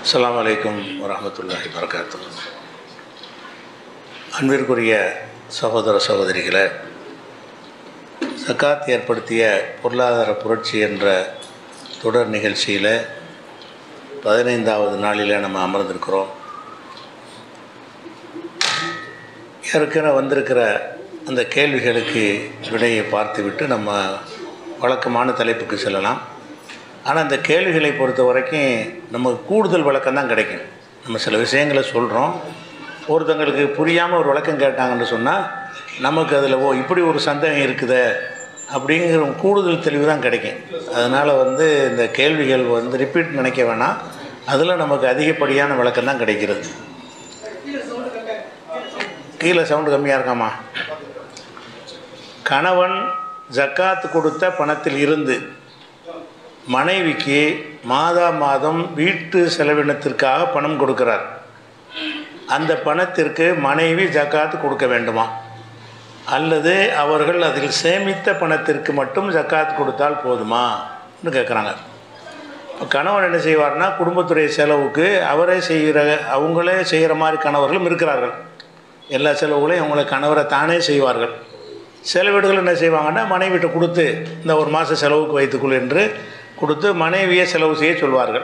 அஸ்ஸலாமு அலைக்கும் வரஹ்மத்துல்லாஹி வரகாத்து அன்பிற்குரிய சகோதர சகோதரிகளே சக்காத் ஏற்படுத்திய பொருளாதார புரட்சி என்ற தொடர் நிகழ்ச்சியில் பதினைந்தாவது நாளில் நம்ம அமர்ந்திருக்கிறோம் ஏற்கனவே வந்திருக்கிற அந்த கேள்விகளுக்கு விடையை பார்த்துவிட்டு நம்ம வழக்கமான தலைப்புக்கு செல்லலாம் ஆனால் அந்த கேள்விகளை பொறுத்த வரைக்கும் நமக்கு கூடுதல் விளக்கம் தான் கிடைக்கும் நம்ம சில விஷயங்களை சொல்கிறோம் ஒருத்தங்களுக்கு புரியாமல் ஒரு விளக்கம் கேட்டாங்கன்னு சொன்னால் நமக்கு அதில் ஓ இப்படி ஒரு சந்தேகம் இருக்குதே அப்படிங்கிற கூடுதல் தெளிவு தான் கிடைக்கும் அதனால் வந்து இந்த கேள்விகள் வந்து ரிப்பீட் நினைக்க வேணாம் அதில் நமக்கு அதிகப்படியான விளக்கம் தான் கிடைக்கிறது கீழே சவுண்டு கம்மியாக இருக்காமா கணவன் ஜக்காத் கொடுத்த பணத்தில் இருந்து மனைவிக்கு மாதா மாதம் வீட்டு செலவினத்திற்காக பணம் கொடுக்கிறார் அந்த பணத்திற்கு மனைவி ஜக்காத் கொடுக்க வேண்டுமா அல்லது அவர்கள் அதில் சேமித்த பணத்திற்கு மட்டும் ஜக்காத் கொடுத்தால் போதுமான்னு கேட்குறாங்க இப்போ கணவன் என்ன செய்வார்னா குடும்பத்துடைய செலவுக்கு அவரே செய்கிற அவங்களே செய்கிற மாதிரி கணவர்களும் இருக்கிறார்கள் எல்லா செலவுகளையும் அவங்கள கணவரை தானே செய்வார்கள் சில வீடுகள் என்ன செய்வாங்கன்னா மனைவிட்ட கொடுத்து இந்த ஒரு மாத செலவுக்கு வைத்துக்கொள் என்று கொடுத்து மனைவியை செலவு செய்ய சொல்வார்கள்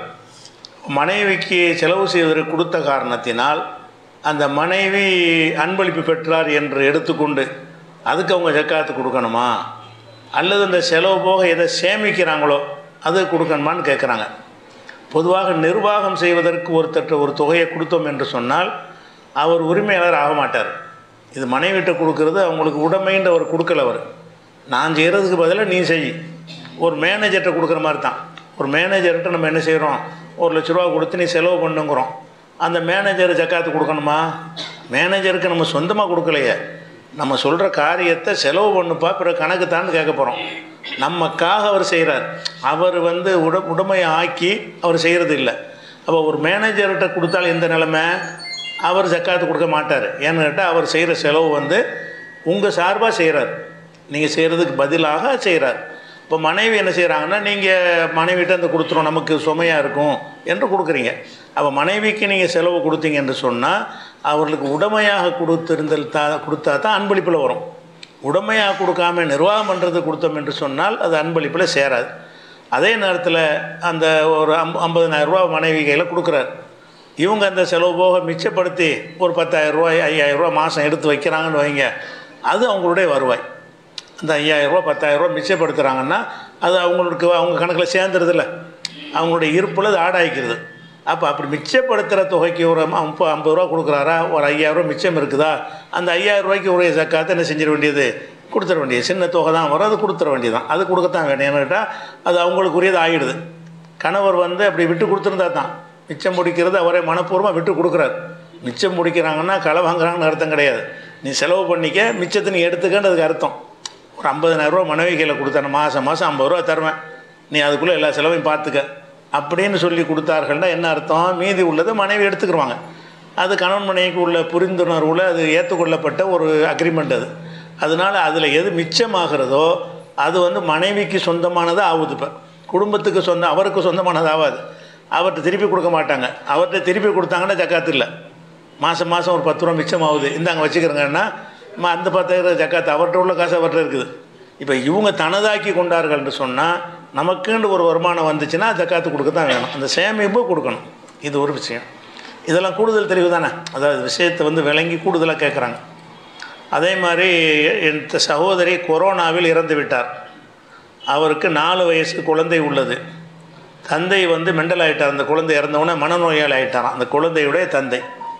மனைவிக்கு செலவு செய்வதற்கு கொடுத்த காரணத்தினால் அந்த மனைவி அன்பளிப்பு பெற்றார் என்று எடுத்துக்கொண்டு அதுக்கு அவங்க ஜக்காத்து கொடுக்கணுமா அல்லது அந்த செலவு போக எதை சேமிக்கிறாங்களோ அது கொடுக்கணுமான்னு கேட்குறாங்க பொதுவாக நிர்வாகம் செய்வதற்கு ஒருத்தட்ட ஒரு தொகையை கொடுத்தோம் என்று சொன்னால் அவர் உரிமையாளர் ஆக மாட்டார் இது மனைவிட்ட கொடுக்கறது அவங்களுக்கு உடைமைன்ற ஒரு கொடுக்கல அவர் நான் செய்கிறதுக்கு பதிலாக நீ செய் ஒரு மேனேஜர்கிட்ட கொடுக்குற மாதிரி தான் ஒரு மேனேஜர்கிட்ட நம்ம என்ன செய்கிறோம் ஒரு லட்ச ரூபா கொடுத்து நீ செலவு பண்ணுங்கிறோம் அந்த மேனேஜர் ஜக்காத்து கொடுக்கணுமா மேனேஜருக்கு நம்ம சொந்தமாக கொடுக்கலையே நம்ம சொல்கிற காரியத்தை செலவு பண்ணுப்பா பிறகு கணக்கு தான் கேட்க போகிறோம் நமக்காக அவர் செய்கிறார் அவர் வந்து உட உடமையை ஆக்கி அவர் செய்கிறது இல்லை அப்போ ஒரு மேனேஜர்கிட்ட கொடுத்தால் எந்த நிலைமை அவர் ஜக்காத்து கொடுக்க மாட்டார் ஏன்னு கேட்டால் அவர் செய்கிற செலவு வந்து உங்கள் சார்பாக செய்கிறார் நீங்கள் செய்கிறதுக்கு பதிலாக செய்கிறார் இப்போ மனைவி என்ன செய்கிறாங்கன்னா நீங்கள் மனைவிட்ட அந்த கொடுத்துரும் நமக்கு சுமையாக இருக்கும் என்று கொடுக்குறீங்க அப்போ மனைவிக்கு நீங்கள் செலவு கொடுத்தீங்க என்று சொன்னால் அவர்களுக்கு உடமையாக கொடுத்திருந்தல் தா கொடுத்தா தான் அன்பளிப்பில் வரும் உடமையாக கொடுக்காம நிர்வாகம் பண்ணுறது கொடுத்தோம் என்று சொன்னால் அது அன்பளிப்பில் சேராது அதே நேரத்தில் அந்த ஒரு அம் ஐம்பதனாயிரரூபா மனைவி கையில் கொடுக்குறாரு இவங்க அந்த செலவு போக மிச்சப்படுத்தி ஒரு பத்தாயிரரூபாய் ஐயாயிரரூபா மாதம் எடுத்து வைக்கிறாங்கன்னு வைங்க அது அவங்களுடைய வருவாய் அந்த ஐயாயிரரூபா பத்தாயிரரூபா மிச்சப்படுத்துகிறாங்கன்னா அது அவங்களுக்கு அவங்க கணக்கில் சேர்ந்துருதில்ல அவங்களுடைய இருப்பில் அது ஆடாய்க்கிறது அப்போ அப்படி மிச்சப்படுத்துகிற தொகைக்கு ஒரு முப்பது ஐம்பது ரூபா கொடுக்குறாரா ஒரு ஐயாயிரரூபா மிச்சம் இருக்குதா அந்த ஐயாயிரம் ரூபாய்க்கு உரிய சக்காத்தை என்ன செஞ்சிட வேண்டியது கொடுத்துட வேண்டியது சின்ன தொகை தான் வரும் அது கொடுத்துட வேண்டியது தான் அது கொடுக்கத்தான் வேணும் ஏன்னு கேட்டால் அது அவங்களுக்குரியது ஆகிடுது கணவர் வந்து அப்படி விட்டு கொடுத்துருந்தா தான் மிச்சம் முடிக்கிறது அவரே மனப்பூர்வமாக விட்டு கொடுக்குறாரு மிச்சம் முடிக்கிறாங்கன்னா களை வாங்குறாங்கன்னு அர்த்தம் கிடையாது நீ செலவு பண்ணிக்க மிச்சத்தை நீ எடுத்துக்கன்றதுக்கு அர்த்தம் ஒரு ஐம்பதனாயிரரூவா மனைவி கையில் கொடுத்தேன் மாதம் மாதம் ஐம்பது ரூபா தருவேன் நீ அதுக்குள்ளே எல்லா செலவையும் பார்த்துக்க அப்படின்னு சொல்லி கொடுத்தார்கள்னா என்ன அர்த்தம் மீதி உள்ளதை மனைவி எடுத்துக்கிடுவாங்க அது கணவன் மனைவிக்கு உள்ள புரிந்துணர்வில் அது ஏற்றுக்கொள்ளப்பட்ட ஒரு அக்ரிமெண்ட் அது அதனால் அதில் எது மிச்சமாகிறதோ அது வந்து மனைவிக்கு சொந்தமானதாக ஆகுது இப்போ குடும்பத்துக்கு சொந்தம் அவருக்கு சொந்தமானது ஆகாது அவர்கிட்ட திருப்பி கொடுக்க மாட்டாங்க அவர்கிட்ட திருப்பி கொடுத்தாங்கன்னா ஜக்காத்து இல்லை மாதம் மாதம் ஒரு பத்து ரூபா மிச்சம் ஆகுது இந்தாங்க வச்சுக்கிறேங்கன்னா அந்த பத்தாயிரம் ஜக்காத்து அவர்கிட்ட உள்ள காசு அவர்கிட்ட இருக்குது இப்போ இவங்க தனதாக்கி கொண்டார்கள் என்று சொன்னால் நமக்குன்னு ஒரு வருமானம் வந்துச்சுன்னா ஜக்காத்து கொடுக்க தான் வேணும் அந்த சேமிப்பு கொடுக்கணும் இது ஒரு விஷயம் இதெல்லாம் கூடுதல் தெளிவு தானே அதாவது விஷயத்தை வந்து விளங்கி கூடுதலாக கேட்குறாங்க அதே மாதிரி என் சகோதரி கொரோனாவில் இறந்து விட்டார் அவருக்கு நாலு வயசு குழந்தை உள்ளது தந்தை வந்து மெண்டல் ஆகிட்டார் அந்த குழந்தை இறந்தவுடனே மனநோயாளி ஆகிட்டாராம் அந்த குழந்தையுடைய தந்தை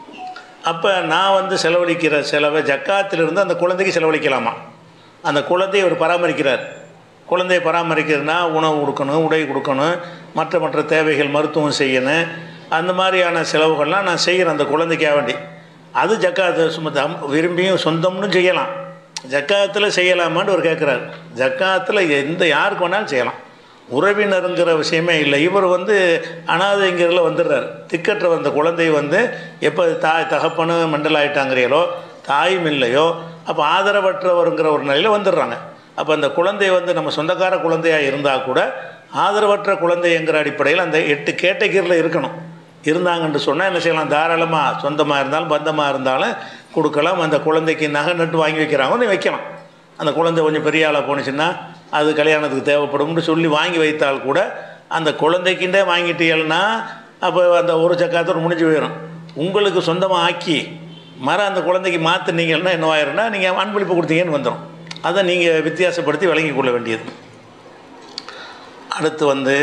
அப்போ நான் வந்து செலவழிக்கிற செலவை ஜக்காத்திலிருந்து அந்த குழந்தைக்கு செலவழிக்கலாமா அந்த குழந்தையை அவர் பராமரிக்கிறார் குழந்தையை பராமரிக்கிறதுனா உணவு கொடுக்கணும் உடை கொடுக்கணும் மற்ற மற்ற தேவைகள் மருத்துவம் செய்யணும் அந்த மாதிரியான செலவுகள்லாம் நான் செய்கிறேன் அந்த குழந்தைக்காக வேண்டி அது ஜக்காத்து சும்மா தம் விரும்பியும் சொந்தம்னு செய்யலாம் ஜக்காத்தில் செய்யலாமான்னு அவர் கேட்குறாரு ஜக்காத்தில் எந்த யாருக்கு வேணாலும் செய்யலாம் உறவினருங்கிற விஷயமே இல்லை இவர் வந்து அனாதைங்கிறதுல வந்துடுறார் திக்கற்ற வந்த குழந்தை வந்து எப்போ தாய் தகப்பனு மண்டல் ஆகிட்டாங்கிறீங்களோ தாயும் இல்லையோ அப்போ ஆதரவற்றவருங்கிற ஒரு நிலையில் வந்துடுறாங்க அப்போ அந்த குழந்தை வந்து நம்ம சொந்தக்கார குழந்தையாக இருந்தால் கூட ஆதரவற்ற குழந்தைங்கிற அடிப்படையில் அந்த எட்டு கேட்டகிரியில் இருக்கணும் இருந்தாங்கன்னு சொன்னால் என்ன செய்யலாம் தாராளமாக சொந்தமாக இருந்தாலும் பந்தமாக இருந்தாலும் கொடுக்கலாம் அந்த குழந்தைக்கு நகை நட்டு வாங்கி வைக்கிறாங்க நீ வைக்கலாம் அந்த குழந்தை கொஞ்சம் பெரிய ஆளாக போணுச்சுன்னா அது கல்யாணத்துக்கு தேவைப்படும்னு சொல்லி வாங்கி வைத்தால் கூட அந்த குழந்தைக்குண்டே வாங்கிட்டீங்கன்னா அப்போ அந்த ஒரு சக்காத்தோடு முடிஞ்சு போயிடும் உங்களுக்கு சொந்தமாக ஆக்கி மரம் அந்த குழந்தைக்கு மாற்றினீங்கன்னா என்னவாயிருன்னா நீங்கள் அன்பளிப்பு கொடுத்தீங்கன்னு வந்துடும் அதை நீங்கள் வித்தியாசப்படுத்தி விளங்கி கொள்ள வேண்டியது அடுத்து வந்து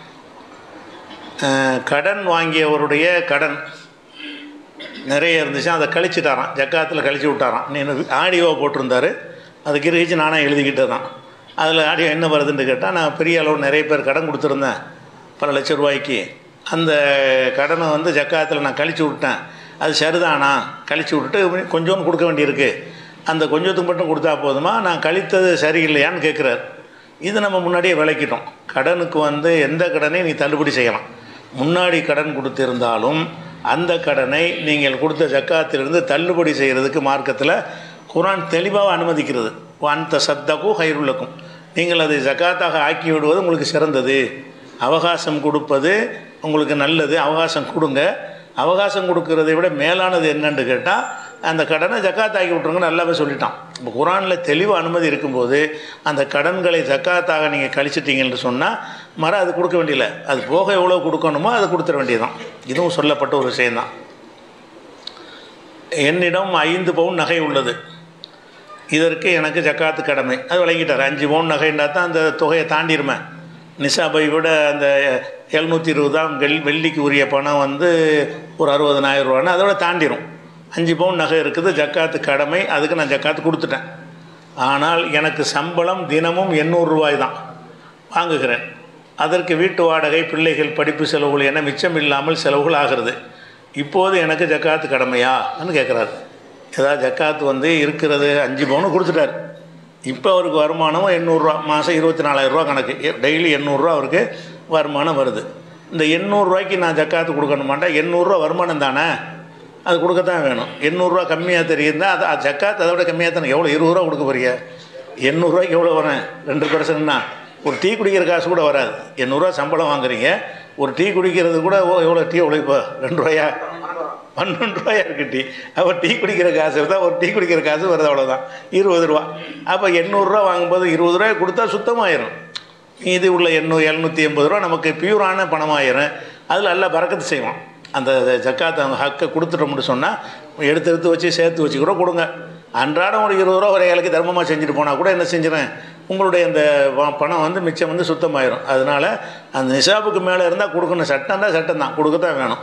அஹ், கடன் வாங்கியவருடைய கடன் நிறைய இருந்துச்சு அதை கழிச்சிட்டாராம் ஜக்காத்தில் கழிச்சு விட்டாராம் நீ ஆடியோ போட்டிருந்தாரு அது கிரகிச்சு நானே எழுதிக்கிட்டு தான் அதில் ஆடியோ என்ன வருதுன்னு கேட்டால் நான் பெரிய அளவு நிறைய பேர் கடன் கொடுத்துருந்தேன் பல லட்ச ரூபாய்க்கு அந்த கடனை வந்து ஜக்காத்தில் நான் கழிச்சு விட்டேன் அது சரிதானா கழிச்சு விட்டுட்டு கொஞ்சோன்னு கொடுக்க வேண்டியிருக்கு அந்த கொஞ்சத்துக்கு மட்டும் கொடுத்தா போதுமா நான் கழித்தது சரியில்லையான்னு கேட்குறாரு இது நம்ம முன்னாடியே விளக்கிட்டோம் கடனுக்கு வந்து எந்த கடனையும் நீ தள்ளுபடி செய்யலாம் முன்னாடி கடன் கொடுத்திருந்தாலும் அந்த கடனை நீங்கள் கொடுத்த ஜக்காத்திலிருந்து தள்ளுபடி செய்கிறதுக்கு மார்க்கத்தில் குரான் தெளிவாக அனுமதிக்கிறது அந்த சத்தக்கும் ஹைருள்ளக்கும் நீங்கள் அதை ஜக்காத்தாக ஆக்கி விடுவது உங்களுக்கு சிறந்தது அவகாசம் கொடுப்பது உங்களுக்கு நல்லது அவகாசம் கொடுங்க அவகாசம் கொடுக்கறதை விட மேலானது என்னன்னு கேட்டால் அந்த கடனை ஜக்காத் ஆக்கி விட்ருங்க நல்லாவே சொல்லிட்டான் இப்போ குரானில் தெளிவு அனுமதி இருக்கும்போது அந்த கடன்களை ஜக்காத்தாக நீங்கள் கழிச்சிட்டீங்கன்னு சொன்னால் மரம் அது கொடுக்க வேண்டியதில்லை அது போக எவ்வளோ கொடுக்கணுமோ அதை கொடுத்துட வேண்டியதுதான் இதுவும் சொல்லப்பட்ட ஒரு விஷயந்தான் என்னிடம் ஐந்து பவுன் நகை உள்ளது இதற்கு எனக்கு ஜக்காத்து கடமை அது விளங்கிட்டார் அஞ்சு பவுன் நகைன்னா தான் அந்த தொகையை தாண்டிருமே நிசாபை விட அந்த எழுநூற்றி இருபதாம் வெள் வெள்ளிக்கு உரிய பணம் வந்து ஒரு அறுபதனாயிரம் ரூபான்னு அதோட தாண்டிரும் அஞ்சு பவுன் நகை இருக்குது ஜக்காத்து கடமை அதுக்கு நான் ஜக்காத்து கொடுத்துட்டேன் ஆனால் எனக்கு சம்பளம் தினமும் எண்ணூறு ரூபாய் தான் வாங்குகிறேன் அதற்கு வீட்டு வாடகை பிள்ளைகள் படிப்பு செலவுகள் என மிச்சம் இல்லாமல் செலவுகள் ஆகிறது இப்போது எனக்கு ஜக்காத்து கடமையான்னு கேட்குறாரு ஏதாவது ஜக்காத்து வந்து இருக்கிறது அஞ்சு பவுன் கொடுத்துட்டார் இப்போ அவருக்கு வருமானம் எண்ணூறுரூவா மாதம் இருபத்தி நாலாயிரரூவா கணக்கு டெய்லி எண்ணூறுரூவா அவருக்கு வருமானம் வருது இந்த எண்ணூறுரூவாய்க்கு நான் ஜக்காத்து கொடுக்கணுமாட்டா எண்ணூறுரூவா வருமானம் தானே அது கொடுக்கத்தான் வேணும் எண்ணூறுரூவா கம்மியாக தெரியுதுன்னா அது அது ஜக்காத் அதை விட கம்மியாக தானே எவ்வளோ இருபது ரூபா கொடுக்க போறீங்க எண்ணூறுரூவாய்க்கு எவ்வளோ வரேன் ரெண்டு பர்சன்ட்னா ஒரு டீ குடிக்கிற காசு கூட வராது எண்ணூறுரூவா சம்பளம் வாங்குறீங்க ஒரு டீ குடிக்கிறது கூட ஓ எவ்வளோ டீ எவ்வளோ இப்போ ரெண்டு ரூபாயா பன்னெண்டு ரூபாயா இருக்கு டீ அப்போ டீ குடிக்கிற காசு தான் ஒரு டீ குடிக்கிற காசு வருது அவ்வளோதான் இருபது ரூபா அப்போ எண்ணூறுரூவா வாங்கும்போது இருபது ரூபாய் கொடுத்தா சுத்தமாயிரும் இது உள்ள எண்ணூறு எழுநூற்றி எண்பது ரூபா நமக்கு பியூரான பணமாயிரும் அதில் நல்லா பறக்கத்து செய்வோம் அந்த ஜக்காத்தை அவங்க ஹக்கை கொடுத்துட்டோம்னு சொன்னால் எடுத்து எடுத்து வச்சு சேர்த்து வச்சு கூட கொடுங்க அன்றாடம் ஒரு இருபது ரூபா ஒரு ஏழைக்கு தர்மமாக செஞ்சுட்டு போனால் கூட என்ன செஞ்சிடறேன் உங்களுடைய அந்த ப- பணம் வந்து மிச்சம் வந்து சுத்தமாயிரும் அதனால் அந்த நிசாபுக்கு மேலே இருந்தால் கொடுக்கணும் சட்டம் தான் சட்டம் தான் கொடுக்கத்தான் வேணும்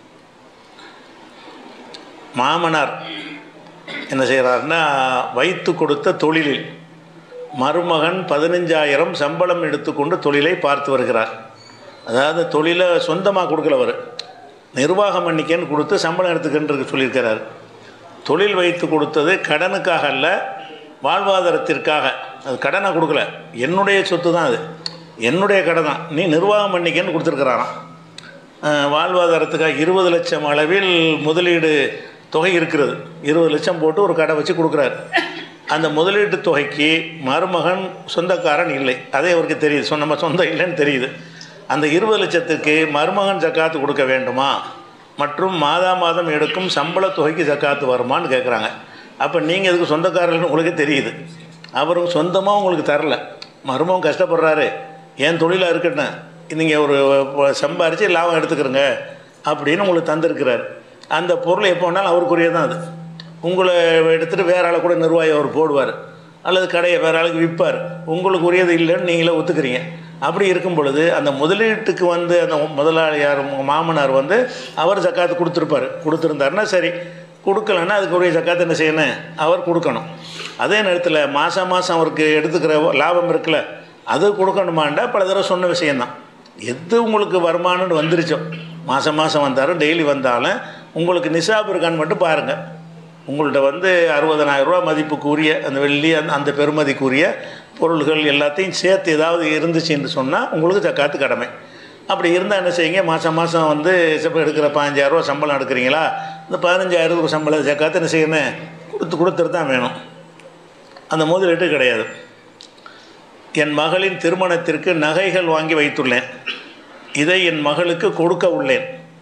மாமனார் என்ன செய்கிறாருன்னா வைத்து கொடுத்த தொழிலில் மருமகன் பதினஞ்சாயிரம் சம்பளம் எடுத்துக்கொண்டு தொழிலை பார்த்து வருகிறார் அதாவது தொழிலை சொந்தமாக கொடுக்கல அவர் நிர்வாகம் பண்ணிக்கன்னு கொடுத்து சம்பளம் எடுத்துக்கின்னு சொல்லியிருக்கிறார் தொழில் வைத்து கொடுத்தது கடனுக்காக அல்ல வாழ்வாதாரத்திற்காக அது கடனை கொடுக்கல என்னுடைய சொத்து தான் அது என்னுடைய கடன் தான் நீ நிர்வாகம் பண்ணிக்கன்னு கொடுத்துருக்குறாராம் அஹ், வாழ்வாதாரத்துக்காக இருபது லட்சம் அளவில் முதலீடு தொகை இருக்கிறது இருபது லட்சம் போட்டு ஒரு கடை வச்சு கொடுக்குறாரு அந்த முதலீட்டு தொகைக்கு மருமகன் சொந்தக்காரன் இல்லை அதே அவருக்கு தெரியுது சொ நம்ம சொந்தம் இல்லைன்னு தெரியுது அந்த இருபது லட்சத்துக்கு மருமகன் ஜக்காத்து கொடுக்க வேண்டுமா மற்றும் மாதா மாதம் எடுக்கும் சம்பள தொகைக்கு ஜக்காத்து வருமான்னு கேட்குறாங்க அப்போ நீங்கள் இதுக்கு சொந்தக்காரர்கள் உங்களுக்கு தெரியுது அவரும் சொந்தமாக உங்களுக்கு தரல மருமகன் கஷ்டப்படுறாரு என் தொழிலாக இருக்கட்டும் நீங்கள் ஒரு ப- சம்பாரித்து லாபம் எடுத்துக்கிறங்க அப்படின்னு உங்களுக்கு தந்திருக்கிறார் அந்த பொருள் எப்போ வேணாலும் அவருக்குரிய தான் அது உங்களை எடுத்துகிட்டு வேற ஆளை கூட நிர்வாகி அவர் போடுவார் அல்லது கடையை வேற ஆளுக்கு விற்பார் உங்களுக்கு உரியது இல்லைன்னு நீங்களே ஒத்துக்கிறீங்க அப்படி இருக்கும் பொழுது அந்த முதலீட்டுக்கு வந்து அந்த முதலாளியார் உங்க மாமனார் வந்து அவர் ஜக்காத்து கொடுத்துருப்பார் கொடுத்துருந்தாருன்னா சரி கொடுக்கலன்னா அதுக்கு உரிய ஜக்காத்து என்ன செய்யணும் அவர் கொடுக்கணும் அதே நேரத்தில் மாதம் மாதம் அவருக்கு எடுத்துக்கிற லாபம் இருக்குல்ல அது கொடுக்கணுமாண்டா பல தடவை சொன்ன விஷயந்தான் எது உங்களுக்கு வருமானம்னு வந்துருச்சோ மாதம் மாதம் வந்தாலும் டெய்லி வந்தாலும் உங்களுக்கு நிசாப் இருக்கான்னு மட்டும் பாருங்கள் உங்கள்கிட்ட வந்து அறுபதனாயிரம் ரூபா மதிப்புக்குரிய அந்த வெள்ளி அந்த அந்த பெருமதிக்குரிய பொருள்கள் எல்லாத்தையும் சேர்த்து ஏதாவது இருந்துச்சுன்னு சொன்னால் உங்களுக்கு ஜக்காத்து கடமை அப்படி இருந்தால் என்ன செய்யுங்க மாதம் மாதம் வந்து இப்போ எடுக்கிற பதினஞ்சாயிரரூவா சம்பளம் எடுக்கிறீங்களா இந்த பதினஞ்சாயிரத்துக்கு சம்பளம் ஜக்காத்து என்ன செய்யணும் கொடுத்து கொடுத்துட்டு தான் வேணும் அந்த முதலீட்டு கிடையாது என் மகளின் திருமணத்திற்கு நகைகள் வாங்கி வைத்துள்ளேன் இதை என் மகளுக்கு கொடுக்க உள்ளேன்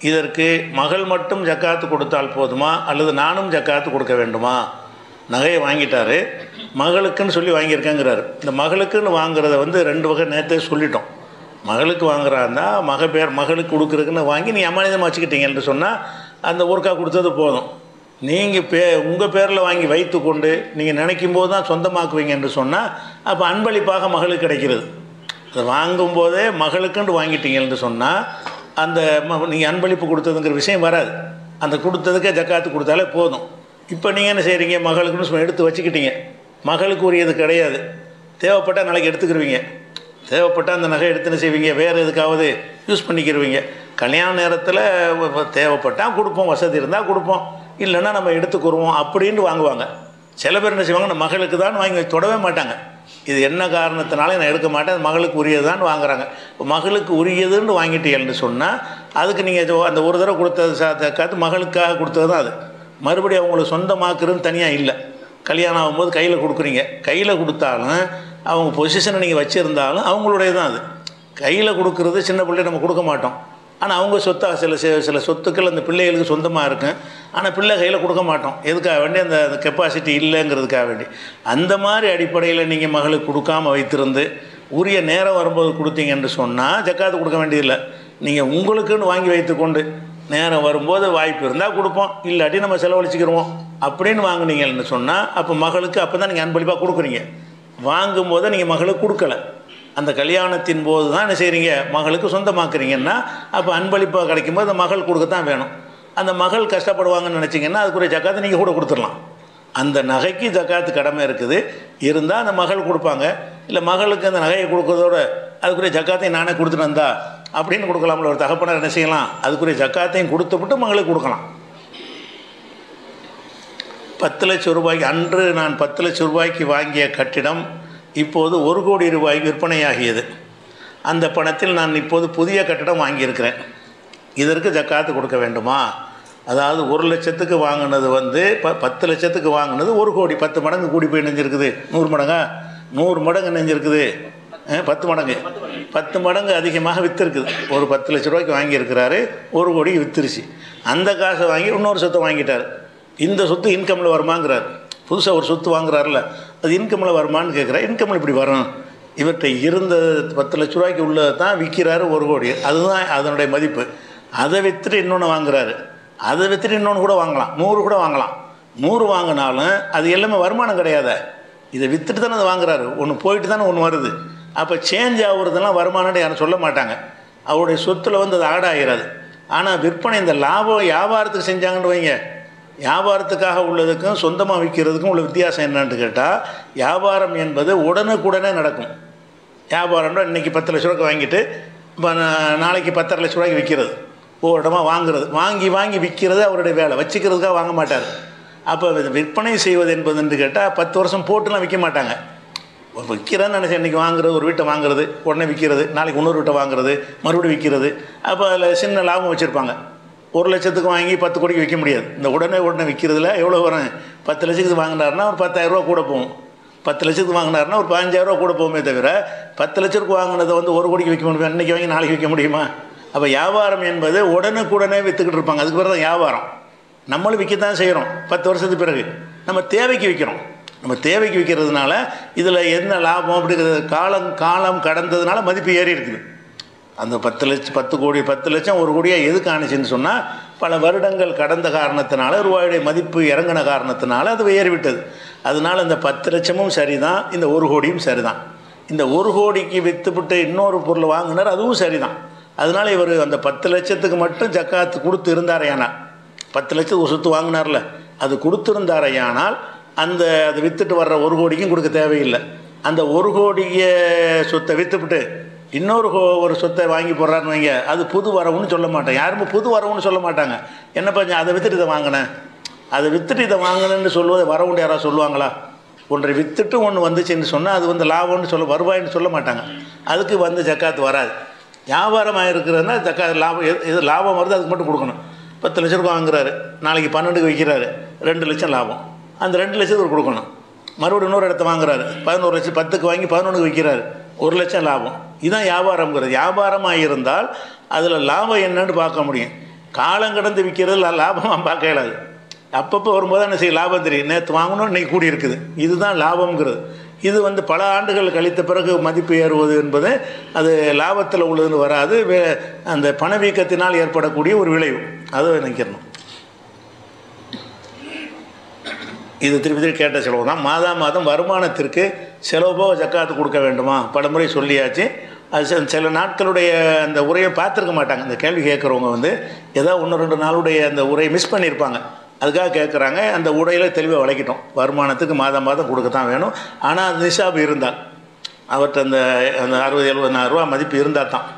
இதற்கு மகள் மட்டும் ஜக்காத்து கொடுத்தால் போதுமா அல்லது நானும் ஜக்காத்து கொடுக்க வேண்டுமா நகையை வாங்கிட்டாரு மகளுக்குன்னு சொல்லி வாங்கியிருக்கேங்கிறாரு இந்த மகளுக்குன்னு வாங்குறத வந்து ரெண்டு வகை நேரத்தே சொல்லிட்டோம் மகளுக்கு வாங்குறாருந்தா மக பேர் மகளுக்கு கொடுக்குறதுக்குன்னு வாங்கி நீ அமானிதமாக வச்சுக்கிட்டீங்கன்னு சொன்னால் அந்த ஒருக்கா கொடுத்தது போதும் நீங்கள் பே உங்கள் பேரில் வாங்கி வைத்து கொண்டு நீங்கள் நினைக்கும் போது தான் சொந்தமாக்குவீங்க என்று சொன்னால் அப்போ அன்பளிப்பாக மகளுக்கு கிடைக்கிறது அதை வாங்கும்போதே மகளுக்குன்னு வாங்கிட்டீங்கன்னு சொன்னால் அந்த நீங்கள் அன்பளிப்பு கொடுத்ததுங்கிற விஷயம் வராது அந்த கொடுத்ததுக்கே ஜக்காத்து கொடுத்தாலே போதும் இப்போ நீங்கள் என்ன செய்கிறீங்க மகளுக்குன்னு சொல்லி எடுத்து வச்சுக்கிட்டீங்க மகளுக்கு உரியது கிடையாது தேவைப்பட்டால் நாளைக்கு எடுத்துக்கிருவீங்க தேவைப்பட்டால் அந்த நகை எடுத்து என்ன செய்வீங்க வேறு எதுக்காவது யூஸ் பண்ணிக்கிருவீங்க கல்யாண நேரத்தில் தேவைப்பட்டால் கொடுப்போம் வசதி இருந்தால் கொடுப்போம் இல்லைன்னா நம்ம எடுத்துக்கிருவோம் அப்படின்னு வாங்குவாங்க சில பேர் என்ன செய்வாங்க நம்ம மகளுக்கு தான் வாங்கி தொடவே மாட்டாங்க இது என்ன காரணத்தினால நான் எடுக்க மாட்டேன் அது மகளுக்கு உரியதுதான் வாங்குறாங்க இப்போ மகளுக்கு உரியதுன்னு வாங்கிட்டீங்கன்னு சொன்னால் அதுக்கு நீங்கள் அந்த ஒரு தடவை கொடுத்தது சாத்து மகளுக்காக கொடுத்தது தான் அது மறுபடியும் அவங்களுக்கு சொந்தமாக்குறதுன்னு தனியாக இல்லை கல்யாணம் ஆகும்போது கையில் கொடுக்குறீங்க கையில் கொடுத்தாலும் அவங்க பொசிஷனை நீங்கள் வச்சுருந்தாலும் அவங்களுடைய தான் அது கையில் கொடுக்குறது சின்ன பிள்ளை நம்ம கொடுக்க மாட்டோம் ஆனால் அவங்க சொத்தாக சில சி- சில சொத்துக்கள் அந்த பிள்ளைகளுக்கு சொந்தமாக இருக்கும் ஆனால் பிள்ளை கையில் கொடுக்க மாட்டோம் எதுக்காக வேண்டி அந்த கெப்பாசிட்டி இல்லைங்கிறதுக்காக வேண்டி அந்த மாதிரி அடிப்படையில் நீங்கள் மகளுக்கு கொடுக்காம வைத்திருந்து உரிய நேரம் வரும்போது கொடுத்தீங்கன்னு சொன்னால் ஜக்காத்து கொடுக்க வேண்டியதில்லை நீங்கள் உங்களுக்குன்னு வாங்கி வைத்துக்கொண்டு நேரம் வரும்போது வாய்ப்பு இருந்தால் கொடுப்போம் இல்லாட்டி நம்ம செலவழிச்சுக்கிருவோம் அப்படின்னு வாங்குனீங்கன்னு சொன்னால் அப்போ மகளுக்கு அப்போ தான் நீங்கள் அன்பளிப்பாக கொடுக்குறீங்க வாங்கும்போது நீங்கள் மகளுக்கு கொடுக்கல அந்த கல்யாணத்தின் போது தான் என்ன செய்கிறீங்க மகளுக்கு சொந்தமாக்குறீங்கன்னா அப்போ அன்பளிப்பாக கிடைக்கும்போது அந்த மகள் கொடுக்கத்தான் வேணும் அந்த மகள் கஷ்டப்படுவாங்கன்னு நினச்சிங்கன்னா அதுக்குரிய ஜக்காத்தை நீங்கள் கூட கொடுத்துடலாம் அந்த நகைக்கு ஜக்காத்து கடமை இருக்குது இருந்தால் அந்த மகள் கொடுப்பாங்க இல்லை மகளுக்கு அந்த நகையை கொடுக்கறதோட அதுக்குரிய ஜக்காத்தையும் நானே கொடுத்துட்டு வந்தா அப்படின்னு கொடுக்கலாம்ல ஒரு தகப்பனர் என்ன செய்யலாம் அதுக்குரிய ஜக்காத்தையும் கொடுத்துவிட்டு மகளுக்கு கொடுக்கலாம் பத்து லட்சம் ரூபாய்க்கு அன்று நான் பத்து லட்சம் ரூபாய்க்கு வாங்கிய கட்டிடம் இப்போது ஒரு கோடி ரூபாய்க்கு விற்பனையாகியது அந்த பணத்தில் நான் இப்போது புதிய கட்டிடம் வாங்கியிருக்கிறேன் இதற்கு ஜக்காத்து கொடுக்க வேண்டுமா அதாவது ஒரு லட்சத்துக்கு வாங்கினது வந்து ப பத்து லட்சத்துக்கு வாங்கினது ஒரு கோடி பத்து மடங்கு கூடி போய் நெஞ்சிருக்குது நூறு மடங்கா நூறு மடங்கு நெஞ்சிருக்குது அஹ், பத்து மடங்கு பத்து மடங்கு அதிகமாக விற்றுருக்குது ஒரு பத்து லட்ச ரூபாய்க்கு வாங்கியிருக்கிறாரு ஒரு கோடிக்கு வித்துருச்சு அந்த காசை வாங்கி இன்னொரு சொத்தை வாங்கிட்டார் இந்த சொத்து இன்கமில் வருமாங்கிறார் புதுசாக ஒரு சொத்து வாங்குறாருல அது இன்கமில் வருமான்னு கேட்குறாரு இன்கமில் இப்படி வரும் இவர்கிட்ட இருந்த பத்து லட்ச ரூபாய்க்கு உள்ளதை தான் விற்கிறாரு ஒரு கோடி அதுதான் அதனுடைய மதிப்பு அதை விற்றுட்டு இன்னொன்று வாங்குறாரு அதை விற்றுட்டு இன்னொன்று கூட வாங்கலாம் நூறு கூட வாங்கலாம் நூறு வாங்கினாலும் அது எல்லாமே வருமானம் கிடையாதே இதை விற்றுட்டு தானே அதை வாங்குறாரு ஒன்று போயிட்டு தானே ஒன்று வருது அப்போ சேஞ்ச் ஆகுறதெல்லாம் வருமானம்னு யாரும் சொல்ல மாட்டாங்க அவருடைய சொத்தில் வந்து அது ஆட் ஆகிறாது ஆனால் விற்பனை இந்த லாபம் வியாபாரத்துக்கு செஞ்சாங்கன்னு வைங்க வியாபாரத்துக்காக உள்ளதுக்கும் சொந்தமாக விற்கிறதுக்கும் உள்ள வித்தியாசம் என்னன்னு கேட்டால் வியாபாரம் என்பது உடனுக்குடனே நடக்கும் வியாபாரம்னா இன்றைக்கி பத்து லட்ச ரூபாய்க்கு வாங்கிட்டு இப்போ நா- நாளைக்கு பத்தரை லட்ச ரூபாய்க்கு விற்கிறது ஒவ்வொரு இடமா வாங்குறது வாங்கி வாங்கி விற்கிறது அவருடைய வேலை வச்சுக்கிறதுக்காக வாங்க மாட்டார் அப்போ இது விற்பனை செய்வது என்பதுன்னு கேட்டால் பத்து வருஷம் போட்டுலாம் விற்க மாட்டாங்க ஒரு விற்கிறேன்னு நினச்சேன் இன்றைக்கி வாங்குறது ஒரு வீட்டை வாங்குறது உடனே விற்கிறது நாளைக்கு இன்னொரு வீட்டை வாங்குறது மறுபடியும் விற்கிறது அப்போ அதில் சின்ன லாபம் வச்சுருப்பாங்க ஒரு லட்சத்துக்கு வாங்கி பத்து கோடிக்கு விற்க முடியாது இந்த உடனே உடனே விற்கிறதுல எவ்வளோ வரும் பத்து லட்சத்துக்கு வாங்கினாருன்னா ஒரு பத்தாயிரரூவா கூட போகும் பத்து லட்சத்துக்கு வாங்கினாருன்னா ஒரு பதினஞ்சாயிரரூவா கூட போகுமே தவிர பத்து லட்சத்துக்கு வாங்கினதை வந்து ஒரு கோடிக்கு விற்க முடியுமா இன்றைக்கி வாங்கி நாளைக்கு விற்க முடியுமா அப்போ வியாபாரம் என்பது உடனுக்குடனே விற்றுக்கிட்டு இருப்பாங்க அதுக்கு பிறகு தான் வியாபாரம் நம்மளும் விற்கத்தான் செய்கிறோம் பத்து வருஷத்துக்கு பிறகு நம்ம தேவைக்கு விற்கிறோம் நம்ம தேவைக்கு விற்கிறதுனால இதில் என்ன லாபம் அப்படிங்கிறது காலம் காலம் கடந்ததுனால மதிப்பு ஏறி இருக்குது அந்த பத்து லட்சம் பத்து கோடி பத்து லட்சம் ஒரு கோடியாக எதுக்கு ஆணுச்சுன்னு சொன்னால் பல வருடங்கள் கடந்த காரணத்தினால ரூபாயுடைய மதிப்பு இறங்கின காரணத்தினால அது ஏறிவிட்டது அதனால் இந்த பத்து லட்சமும் சரிதான் இந்த ஒரு கோடியும் சரிதான் இந்த ஒரு கோடிக்கு விற்றுவிட்டு இன்னொரு பொருள் வாங்கினார் அதுவும் சரிதான் அதனால் இவர் அந்த பத்து லட்சத்துக்கு மட்டும் ஜக்காத்து கொடுத்து இருந்தாரையானால் பத்து லட்சத்துக்கு ஒரு சொத்து வாங்கினார்ல அது கொடுத்துருந்தாரையானால் அந்த அது விற்றுட்டு வர்ற ஒரு கோடிக்கும் கொடுக்க தேவையில்லை அந்த ஒரு கோடிய சொத்தை விற்றுவிட்டு இன்னொரு கோ- ஒரு சொத்தை வாங்கி போடுறாருன்னு வைங்க அது புது வரவுன்னு சொல்ல மாட்டேன் யாருமே புது வரவுன்னு சொல்ல மாட்டாங்க என்னப்பா நீ அதை விற்றுட்டு இதை வாங்கினேன் அதை விற்றுட்டு இதை வாங்கினேன்னு சொல்லுவது வரவுண்டு யாராவது சொல்லுவாங்களா ஒன்றை விற்றுட்டு ஒன்று வந்துச்சுன்னு சொன்னால் அது வந்து லாபம்னு சொல்ல வருவாய்ன்னு சொல்ல மாட்டாங்க அதுக்கு வந்து ஜக்காத்து வராது வியாபாரமாக இருக்கிறதுனா ஜக்கா லாபம் எது எது லாபம் வருது அதுக்கு மட்டும் கொடுக்கணும் பத்து லட்ச ரூபா வாங்குறாரு நாளைக்கு பன்னெண்டுக்கு விற்கிறாரு ரெண்டு லட்சம் லாபம் அந்த ரெண்டு லட்சத்துக்கு கொடுக்கணும் மறுபடியும் இன்னொரு இடத்த வாங்குறாரு பதினோரு லட்சம் பத்துக்கு வாங்கி பதினொன்றுக்கு விற்கிறாரு ஒரு லட்சம் லாபம் இதுதான் வியாபாரம்ங்கிறது வியாபாரமாக இருந்தால் அதில் லாபம் என்னன்னு பார்க்க முடியும் காலம் கடந்து விற்கிறது லாபமாக பார்க்க இயலாது அப்பப்போ வரும்போது என்ன செய்ய லாபம் தெரியும் நேற்று வாங்கணும் இன்னைக்கு கூடி இருக்குது இதுதான் லாபம்ங்கிறது இது வந்து பல ஆண்டுகள் கழித்த பிறகு மதிப்பு ஏறுவது என்பது அது லாபத்தில் உள்ளதுன்னு வராது வே அந்த பணவீக்கத்தினால் ஏற்படக்கூடிய ஒரு விளைவு அதை நினைக்கிறணும் இது திருப்பி திருப்பி கேட்ட செலவு தான் மாதா மாதம் வருமானத்திற்கு செலவு போக ஜக்காத்து கொடுக்க வேண்டுமா பலமுறை சொல்லியாச்சு அது சில- சில நாட்களுடைய அந்த உரையை பார்த்துருக்க மாட்டாங்க இந்த கேள்வி கேட்குறவங்க வந்து ஏதோ ஒன்று ரெண்டு நாளுடைய அந்த உரையை மிஸ் பண்ணியிருப்பாங்க அதுக்காக கேட்குறாங்க அந்த உடையில் தெளிவாக வளைக்கிட்டோம் வருமானத்துக்கு மாதம் மாதம் கொடுக்க தான் வேணும் ஆனால் அது நிசாபு இருந்தால் அவர்கிட்ட அந்த அந்த அறுபது எழுபதாயிரம் ரூபா மதிப்பு இருந்தால் தான்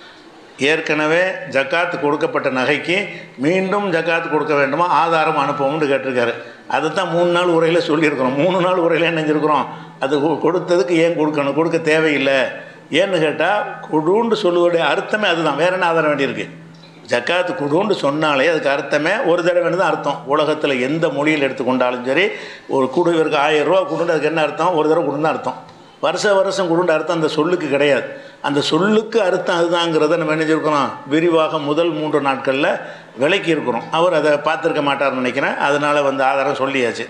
ஏற்கனவே ஜக்காத்து கொடுக்கப்பட்ட நகைக்கு மீண்டும் ஜக்காத்து கொடுக்க வேண்டுமா ஆதாரம் அனுப்பவும்னு கேட்டிருக்காரு அதை தான் மூணு நாள் உரையில் சொல்லியிருக்கிறோம் மூணு நாள் உரையில் என்ன செஞ்சுருக்கிறோம் அது கொ- கொடுத்ததுக்கு ஏன் கொடுக்கணும் கொடுக்க தேவையில்லை ஏன்னு கேட்டால் கொடுன்னு சொல்லுவதுடைய அர்த்தமே அதுதான் வேற என்ன ஆதாரம் வேண்டியிருக்கு ஜக்காத்து குடுன்னு சொன்னாலே அதுக்கு அர்த்தமே ஒரு தடவை தான் அர்த்தம் உலகத்தில் எந்த மொழியில் எடுத்துக்கொண்டாலும் சரி ஒரு குடு இவருக்கு ஆயிரம் ரூபா கொடுன்னு அதுக்கு என்ன அர்த்தம் ஒரு தடவை கொடுன்னு அர்த்தம் வருஷ வருஷம் கொடுன்ற அர்த்தம் அந்த சொல்லுக்கு கிடையாது அந்த சொல்லுக்கு அர்த்தம் அதுதாங்கிறத நம்ம என்ன செஞ்சிருக்கிறோம் விரிவாக முதல் மூன்று நாட்களில் விளக்கி இருக்கிறோம் அவர் அதை பார்த்துருக்க மாட்டார்னு நினைக்கிறேன் அதனால் வந்து ஆதாரம் சொல்லியாச்சு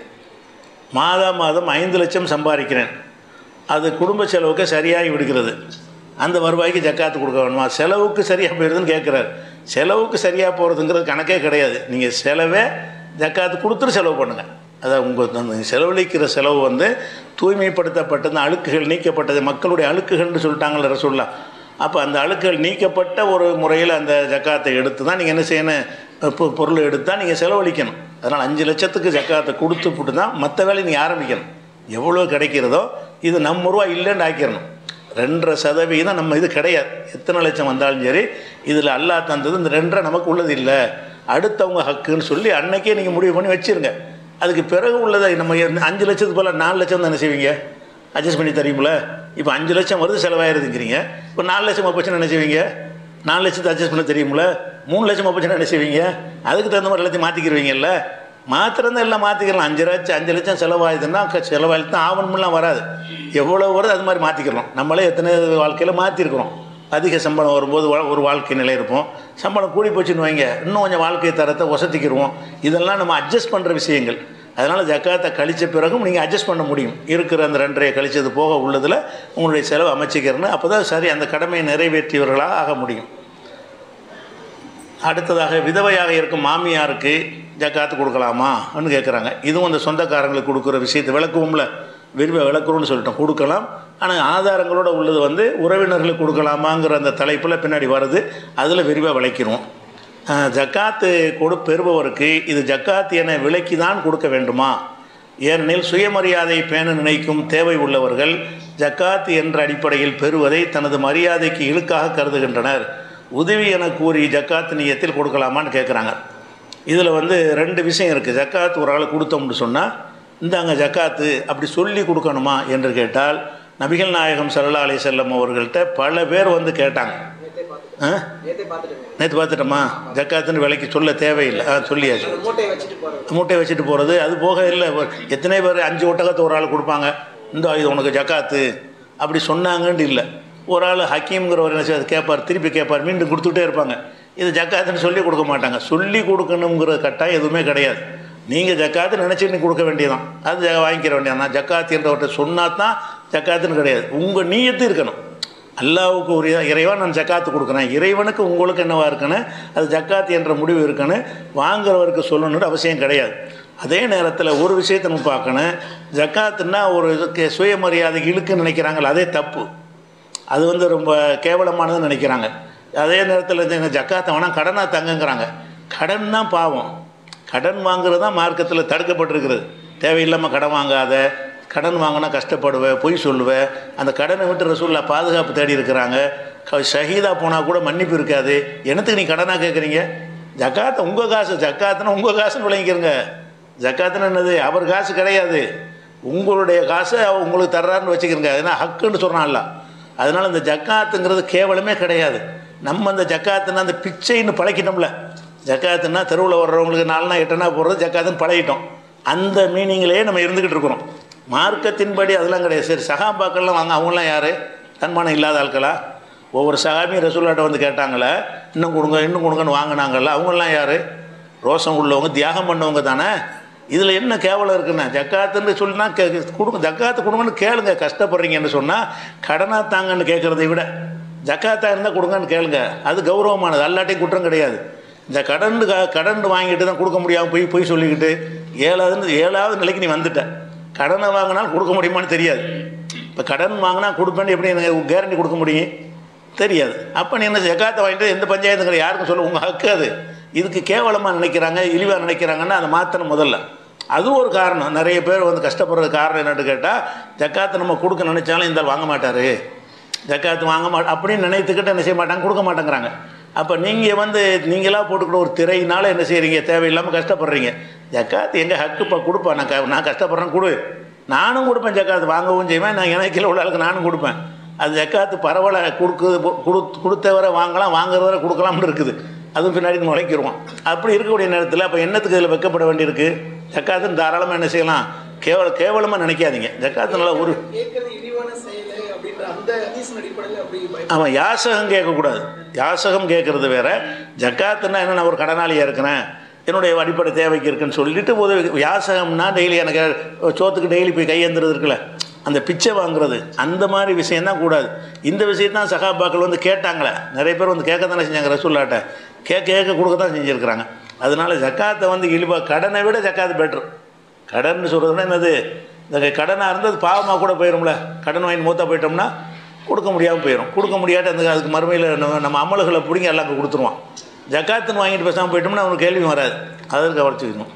மாதா மாதம் ஐந்து லட்சம் சம்பாதிக்கிறேன் அது குடும்ப செலவுக்கு சரியாகி விடுகிறது அந்த வருவாய்க்கு ஜக்காத்து கொடுக்க வேணுமா செலவுக்கு சரியாக போயிடுதுன்னு கேட்குறாரு செலவுக்கு சரியாக போகிறதுங்கிறது கணக்கே கிடையாது நீங்கள் செலவே ஜக்காத்து கொடுத்துட்டு செலவு பண்ணுங்கள் அதான் உங்கள் செலவழிக்கிற செலவு வந்து தூய்மைப்படுத்தப்பட்ட அந்த அழுக்குகள் நீக்கப்பட்டது மக்களுடைய அழுக்குகள்னு சொல்லிட்டாங்கல்ல ரசூல்லா அப்போ அந்த அழுக்குகள் நீக்கப்பட்ட ஒரு முறையில் அந்த ஜக்காத்தை எடுத்து தான் நீங்கள் என்ன செய்யணும் இப்போ பொருள் எடுத்தால் நீங்கள் செலவழிக்கணும் அதனால் அஞ்சு லட்சத்துக்கு ஜக்காத்தை கொடுத்துப்புட்டு தான் மற்ற வேலையை நீங்கள் ஆரம்பிக்கணும் எவ்வளோ கிடைக்கிறதோ இது நம்ம ரூபா இல்லைன்னு ஆக்கிடணும் ரெண்டரை சதவீதம் நம்ம இது கிடையாது எத்தனை லட்சம் வந்தாலும் சரி இதில் அல்லாஹ் தந்தது இந்த ரெண்டரை நமக்கு உள்ளது இல்லை அடுத்தவங்க ஹக்குன்னு சொல்லி அன்னைக்கே நீங்கள் முடிவு பண்ணி வச்சிருங்க அதுக்கு பிறகு உள்ளதை நம்ம எ- அஞ்சு லட்சத்துக்கு போல் நாலு லட்சம் தானே செய்வீங்க அட்ஜஸ்ட் பண்ணி தரீங்களா இப்போ அஞ்சு லட்சம் வருது செலவாயிருதுங்கிறீங்க இப்போ நாலு லட்சம் போச்சுன்னா என்ன செய்வீங்க நாலு லட்சத்தை அட்ஜஸ்ட் பண்ண தெரியுமில்ல மூணு லட்சம் போச்சுன்னா என்ன செய்வீங்க அதுக்கு தகுந்த மாதிரி எல்லாத்தையும் மாற்றிக்கிருவீங்கல்ல மாத்திரம் எல்லாம் மாற்றிக்கலாம் அஞ்சு லட்சம் அஞ்சு லட்சம் செலவாயுதுன்னா க- செலவாயிட்டு தான் ஆவணமெல்லாம் வராது எவ்வளோ வருது அது மாதிரி மாற்றிக்கிறோம் நம்மளே எத்தனை வாழ்க்கையில் மாற்றிருக்கிறோம் அதிக சம்பளம் வரும்போது வா- ஒரு வாழ்க்கை நிலை இருப்போம் சம்பளம் கூடி போச்சுன்னு வைங்க இன்னும் கொஞ்சம் வாழ்க்கை தரத்தை ஒசத்திக்கிடுவோம் இதெல்லாம் நம்ம அட்ஜஸ்ட் பண்ணுற விஷயங்கள் அதனால் ஜக்காத்தை கழித்த பிறகும் நீங்கள் அட்ஜஸ்ட் பண்ண முடியும் இருக்கிற அந்த ரெண்டரையை கழிச்சது போக உள்ளதில் உங்களுடைய செலவு அமைச்சிக்கிறன்னு அப்போ தான் சரி அந்த கடமையை நிறைவேற்றியவர்களாக ஆக முடியும் அடுத்ததாக விதவையாக இருக்கும் மாமியாருக்கு ஜக்காத்து கொடுக்கலாமான்னு கேட்குறாங்க இதுவும் அந்த சொந்தக்காரங்களுக்கு கொடுக்குற விஷயத்தை விளக்குவோம்ல விரும்ப விளக்குறோம்னு சொல்லிட்டோம் கொடுக்கலாம் ஆனால் ஆதாரங்களோட உள்ளது வந்து உறவினர்களுக்கு கொடுக்கலாமாங்கிற அந்த தலைப்பில் பின்னாடி வருது அதில் விரிவாக விளக்கிறோம் அஹ், ஜக்காத்து கொடு பெறுபவருக்கு இது ஜக்காத்து என விலைக்கு தான் கொடுக்க வேண்டுமா ஏனெனில் சுயமரியாதை பேண நினைக்கும் தேவை உள்ளவர்கள் ஜக்காத் என்ற அடிப்படையில் பெறுவதை தனது மரியாதைக்கு இழுக்காக கருதுகின்றனர் உதவி என கூறி ஜக்காத் நியத்தில் கொடுக்கலாமான்னு கேட்குறாங்க இதில் வந்து ரெண்டு விஷயம் இருக்குது ஜக்காத் ஒரு ஆள் கொடுத்தோம்னு சொன்னால் இந்தாங்க ஜக்காத்து அப்படி சொல்லி கொடுக்கணுமா என்று கேட்டால் நபிகள் நாயகம் சல்லா அலி செல்லம் அவர்கள்ட்ட பல பேர் வந்து கேட்டாங்க நேத்தே பார்த்துட்டேன் ஆ நேத்தே பார்த்துட்டேங்க நேற்று பார்த்துட்டோமா ஜக்காத்துன்னு விலைக்கு சொல்ல தேவையில்லை ஆ சொல்லியாச்சு அந்த மூட்டையை வச்சுட்டு போறது மூட்டை வச்சுட்டு போகிறது அது போக இல்லை ஒரு- எத்தனை பேர் அஞ்சு ஒட்டகத்தை ஒரு ஆள் கொடுப்பாங்க இந்த இது உனக்கு ஜக்காத்து அப்படி சொன்னாங்கன்னு இல்லை ஒரு ஆள் ஹக்கீம்ங்கிறவர் என்ன செய்வார் கேட்பார் திருப்பி கேட்பார் மீண்டும் கொடுத்துட்டே இருப்பாங்க இது ஜக்காத்துன்னு சொல்லி கொடுக்க மாட்டாங்க சொல்லி கொடுக்கணுங்கிற கட்டாயம் எதுவுமே கிடையாது நீங்கள் ஜக்காத்து நினச்சி நீ கொடுக்க வேண்டியதான் அது ஜ- வாங்கிக்கிற வேண்டியதான் ஜக்காத்து என்றவர்கிட்ட சொன்னா தான் ஜக்காத்துன்னு கிடையாது உங்கள் நீயத்து இருக்கணும் அல்லாவுக்கு ஒரு இறைவா நான் ஜக்காத்து கொடுக்குறேன் இறைவனுக்கு உங்களுக்கு என்னவா இருக்குன்னு அது ஜக்காத்து என்ற முடிவு இருக்குன்னு வாங்குறவருக்கு சொல்லணுன்ற அவசியம் கிடையாது அதே நேரத்தில் ஒரு விஷயத்தை நம்ம பார்க்கணும் ஜக்காத்துன்னா ஒரு இதுக்கு சுயமரியாதைக்கு இழுக்குன்னு நினைக்கிறாங்களே அதே தப்பு அது வந்து ரொம்ப கேவலமானதுன்னு நினைக்கிறாங்க அதே நேரத்தில் இந்த இந்த ஜக்காத்தை வேணால் கடனாக தங்குங்கிறாங்க கடன் தான் பாவம் கடன் வாங்குறது தான் மார்க்கத்தில் தடுக்கப்பட்டிருக்கிறது தேவையில்லாமல் கடன் வாங்காத கடன் வாங்கினா கஷ்டப்படுவேன் பொய் சொல்லுவேன் அந்த கடனை விட்டு ரசூல்லா பாதுகாப்பு தேடி இருக்கிறாங்க க- ஷஹீதா போனால் கூட மன்னிப்பு இருக்காது என்னத்துக்கு நீ கடனாக கேட்குறீங்க ஜக்காத்தை உங்கள் காசு ஜக்காத்துன்னா உங்கள் காசுன்னு விளங்கிக்கிறங்க ஜக்காத்துன்னு என்னது அவர் காசு கிடையாது உங்களுடைய காசை அவர் உங்களுக்கு தர்றாருன்னு வச்சுக்கிறங்க ஏன்னா ஹக்குன்னு சொல்கிறான்ல அதனால் இந்த ஜக்காத்துங்கிறது கேவலமே கிடையாது நம்ம அந்த ஜக்காத்துன்னா அந்த பிச்சைன்னு பழக்கிட்டோம்ல ஜக்காத்துன்னா தெருவில் வர்றவங்களுக்கு நாலுனா எட்டனா போடுறது ஜக்காத்துன்னு பழகிட்டோம் அந்த மீனிங்லேயே நம்ம இருந்துக்கிட்டு இருக்கிறோம் மார்க்கத்தின்படி அதெல்லாம் கிடையாது சரி சகாபாக்கள்லாம் வாங்க அவங்களாம் யார் தன்மானம் இல்லாத ஆட்களா ஒவ்வொரு சகாபியும் ரசூல்லாட்ட வந்து கேட்டாங்களே இன்னும் கொடுங்க இன்னும் கொடுங்கன்னு வாங்கினாங்கல்ல அவங்கெல்லாம் யார் ரோசம் உள்ளவங்க தியாகம் பண்ணவங்க தானே இதில் என்ன கேவலம் இருக்குண்ணே ஜக்காத்துன்னு சொல்லினா கே கொடுங்க ஜக்காத்து கொடுங்கன்னு கேளுங்க கஷ்டப்படுறீங்கன்னு சொன்னால் கடனாக தாங்கன்னு கேட்குறதை விட ஜக்காத்தாக இருந்தால் கொடுங்கன்னு கேளுங்க அது கௌரவமானது அல்லாட்டையும் குற்றம் கிடையாது இந்த கடன் கடன் வாங்கிட்டு தான் கொடுக்க முடியாமல் போய் போய் சொல்லிக்கிட்டு ஏழாவது ஏழாவது நிலைக்கு நீ வந்துட்ட கடனை வாங்கினாலும் கொடுக்க முடியுமான்னு தெரியாது இப்போ கடன் வாங்கினா கொடுப்பேன்னு எப்படி எனக்கு கேரண்டி கொடுக்க முடியும் தெரியாது அப்போ நீ என்ன ஜக்காத்தை வாங்கிட்டு எந்த பஞ்சாயத்துங்கிற யாருக்கும் சொல்ல உங்கள் ஹக்கு அது இதுக்கு கேவலமாக நினைக்கிறாங்க இழிவாக நினைக்கிறாங்கன்னா அதை மாற்றணும் முதல்ல அதுவும் ஒரு காரணம் நிறைய பேர் வந்து கஷ்டப்படுறது காரணம் என்னன்னு கேட்டால் ஜக்காத்தை நம்ம கொடுக்க நினச்சாலும் இந்த ஆள் வாங்க மாட்டார் ஜக்காத்து வாங்க மாட்ட அப்படின்னு நினைத்துக்கிட்டு என்ன செய்ய மாட்டாங்க கொடுக்க மாட்டேங்கிறாங்க அப்போ நீங்கள் வந்து நீங்களாக போட்டுக்கிட்ட ஒரு திரையினால என்ன செய்கிறீங்க தேவையில்லாமல் கஷ்டப்படுறீங்க ஜக்காத்து எங்கள் ஹக்குப்பா கொடுப்பேன் நான் க நான் கஷ்டப்படுறேன் கொடு நானும் கொடுப்பேன் ஜக்காத்து வாங்கவும் செய்வேன் நான் எனக்கு கீழே உள்ள ஆளுக்கு நானும் கொடுப்பேன் அது ஜக்காத்து பரவாயில்ல கொடுக்குது கொடு கொடுத்தவரை வாங்கலாம் வாங்குறவரை கொடுக்கலாம்னு இருக்குது அதுவும் பின்னாடி நுழைக்கிடுவோம் அப்படி இருக்கக்கூடிய நேரத்தில் அப்போ என்னத்துக்கு இதில் வைக்கப்பட வேண்டியிருக்கு ஜக்காத்துன்னு தாராளமாக என்ன செய்யலாம் கேவல கேவலமாக நினைக்காதீங்க ஜக்காத்து நல்லா ஒரு கேட்கறது இழிவான செயல் அப்படின்ற அந்த ஹதீஸின் அடிப்படையில் அப்படி பயப்பட அவன் யாசகம் கேட்கக்கூடாது யாசகம் கேட்குறது வேற ஜக்காத்துன்னா என்ன நான் ஒரு கடனாளியாக இருக்கிறேன் என்னுடைய அடிப்படை தேவைக்கு இருக்குன்னு சொல்லிட்டு உதவி யாசகம்னா டெய்லி எனக்கு சோத்துக்கு டெய்லி போய் கையெழுந்துறது இருக்குல்ல அந்த பிச்சை வாங்குறது அந்த மாதிரி விஷயந்தான் கூடாது இந்த விஷயத்தான் சகாபாக்கள் வந்து கேட்டாங்களே நிறைய பேர் வந்து கேட்க தானே செஞ்சாங்க ரசூல்லாட்ட கேட்க கேட்க கொடுக்க தான் செஞ்சுருக்கிறாங்க அதனால ஜக்காத்தை வந்து இழிவாக கடனை விட ஜக்காத்து பெட்ரு கடன் சொல்கிறதுனா என்னது இந்த கடனாக இருந்தால் அது பாவமாக கூட போயிடும்ல கடன் வாங்கி மூத்தா போயிட்டோம்னா கொடுக்க முடியாமல் போயிடும் கொடுக்க முடியாட்ட அந்த அதுக்கு மறுமையில் நம்ம நம்ம அமல்களை பிடிங்கி எல்லாம் அங்கே கொடுத்துருவான் ஜக்காத்துன்னு வாங்கிட்டு பேசாமல் போயிட்டோம்னா அவனுக்கு கேள்வி வராது அதற்கு கவனிச்சுக்கணும்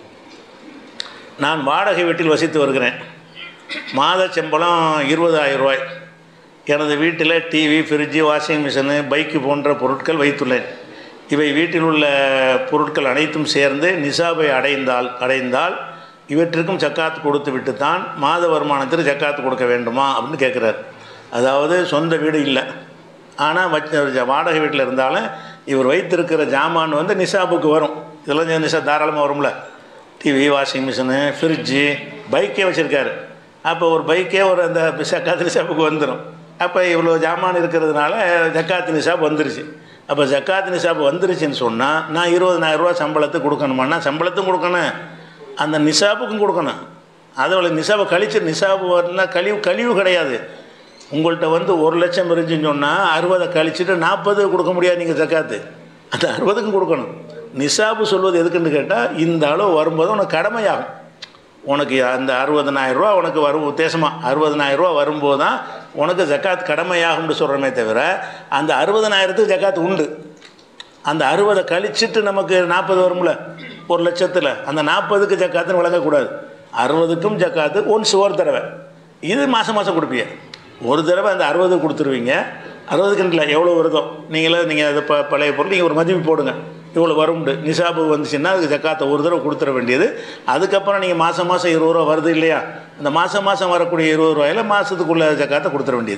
நான் வாடகை வீட்டில் வசித்து வருகிறேன் மாத சம்பளம் இருபதாயிரம் ரூபாய் எனது வீட்டில் TV fridge washing machine bike போன்ற பொருட்கள் வைத்துள்ளேன் இவை வீட்டில் உள்ள பொருட்கள் அனைத்தும் சேர்ந்து நிசாபை அடைந்தால் அடைந்தால் இவற்றிற்கும் ஜக்காத்து கொடுத்து விட்டு தான் மாத வருமானத்திற்கு ஜக்காத்து கொடுக்க வேண்டுமா அப்படின்னு கேட்குறாரு அதாவது சொந்த வீடு இல்லை ஆனால் வச்ச வாடகை வீட்டில் இருந்தாலும் இவர் வைத்திருக்கிற ஜாமான் வந்து நிசாபுக்கு வரும் இதெல்லாம் நிசா தாராளமாக வரும்ல டிவி வாஷிங் மிஷினு ஃப்ரிட்ஜு பைக்கே வச்சுருக்காரு அப்போ ஒரு பைக்கே ஒரு அந்த ஜக்காத்து நிசாப்புக்கு வந்துடும் அப்போ இவ்வளோ ஜாமான் இருக்கிறதுனால ஜக்காத்து நிசாப் வந்துருச்சு அப்போ ஜக்காத்து நிசாப் வந்துருச்சுன்னு சொன்னால் நான் இருபதனாயிரரூவா சம்பளத்துக்கு கொடுக்கணுமான்னா சம்பளத்துக்கும் கொடுக்கணும் அந்த நிசாப்புக்கும் கொடுக்கணும் அதோட நிசாபை கழிச்சு நிசாபு வரலாம் கழிவு கழிவு கிடையாது உங்கள்கிட்ட வந்து ஒரு லட்சம் இருந்துச்சுன்னு சொன்னால் அறுபதை கழிச்சுட்டு நாற்பது கொடுக்க முடியாது நீங்கள் ஜக்காத்து அந்த அறுபதுக்கும் கொடுக்கணும் நிசாபு சொல்வது எதுக்குன்னு கேட்டால் இந்த அளவு வரும்போது உனக்கு கடமையாகும் உனக்கு அந்த அறுபதனாயிரரூவா உனக்கு வரும் உத்தேசமாக அறுபதனாயிரரூவா வரும்போது தான் உனக்கு ஜக்காத் கடமையாகும்னு சொல்கிறோமே தவிர அந்த அறுபதனாயிரத்துக்கு ஜக்காத் உண்டு அந்த அறுபதை கழிச்சிட்டு நமக்கு நாற்பது வரும்ல ஒரு லட்சத்தில் அந்த நாற்பதுக்கு ஜக்காத்துன்னு வழங்கக்கூடாது அறுபதுக்கும் ஜக்காத்து ஒன்ஸ் ஒரு தடவை இது மாதம் மாதம் கொடுப்பீங்க ஒரு தடவை அந்த அறுபது கொடுத்துருவீங்க அறுபதுக்கு இல்லை எவ்வளோ வருதோ நீங்களே நீங்கள் அது ப பழைய பொருள் நீங்கள் ஒரு மதிப்பு போடுங்க இவ்வளோ வரும்ண்டு நிசாபு வந்துச்சுன்னா அதுக்கு ஜக்காத்தை ஒரு தடவை கொடுத்துட வேண்டியது அதுக்கப்புறம் நீங்கள் மாதம் மாதம் இருபது ரூபா வருது இல்லையா அந்த மாதம் மாதம் வரக்கூடிய இருபது ரூபாயில் மாதத்துக்குள்ள ஜக்காத்தை கொடுத்துட வேண்டியது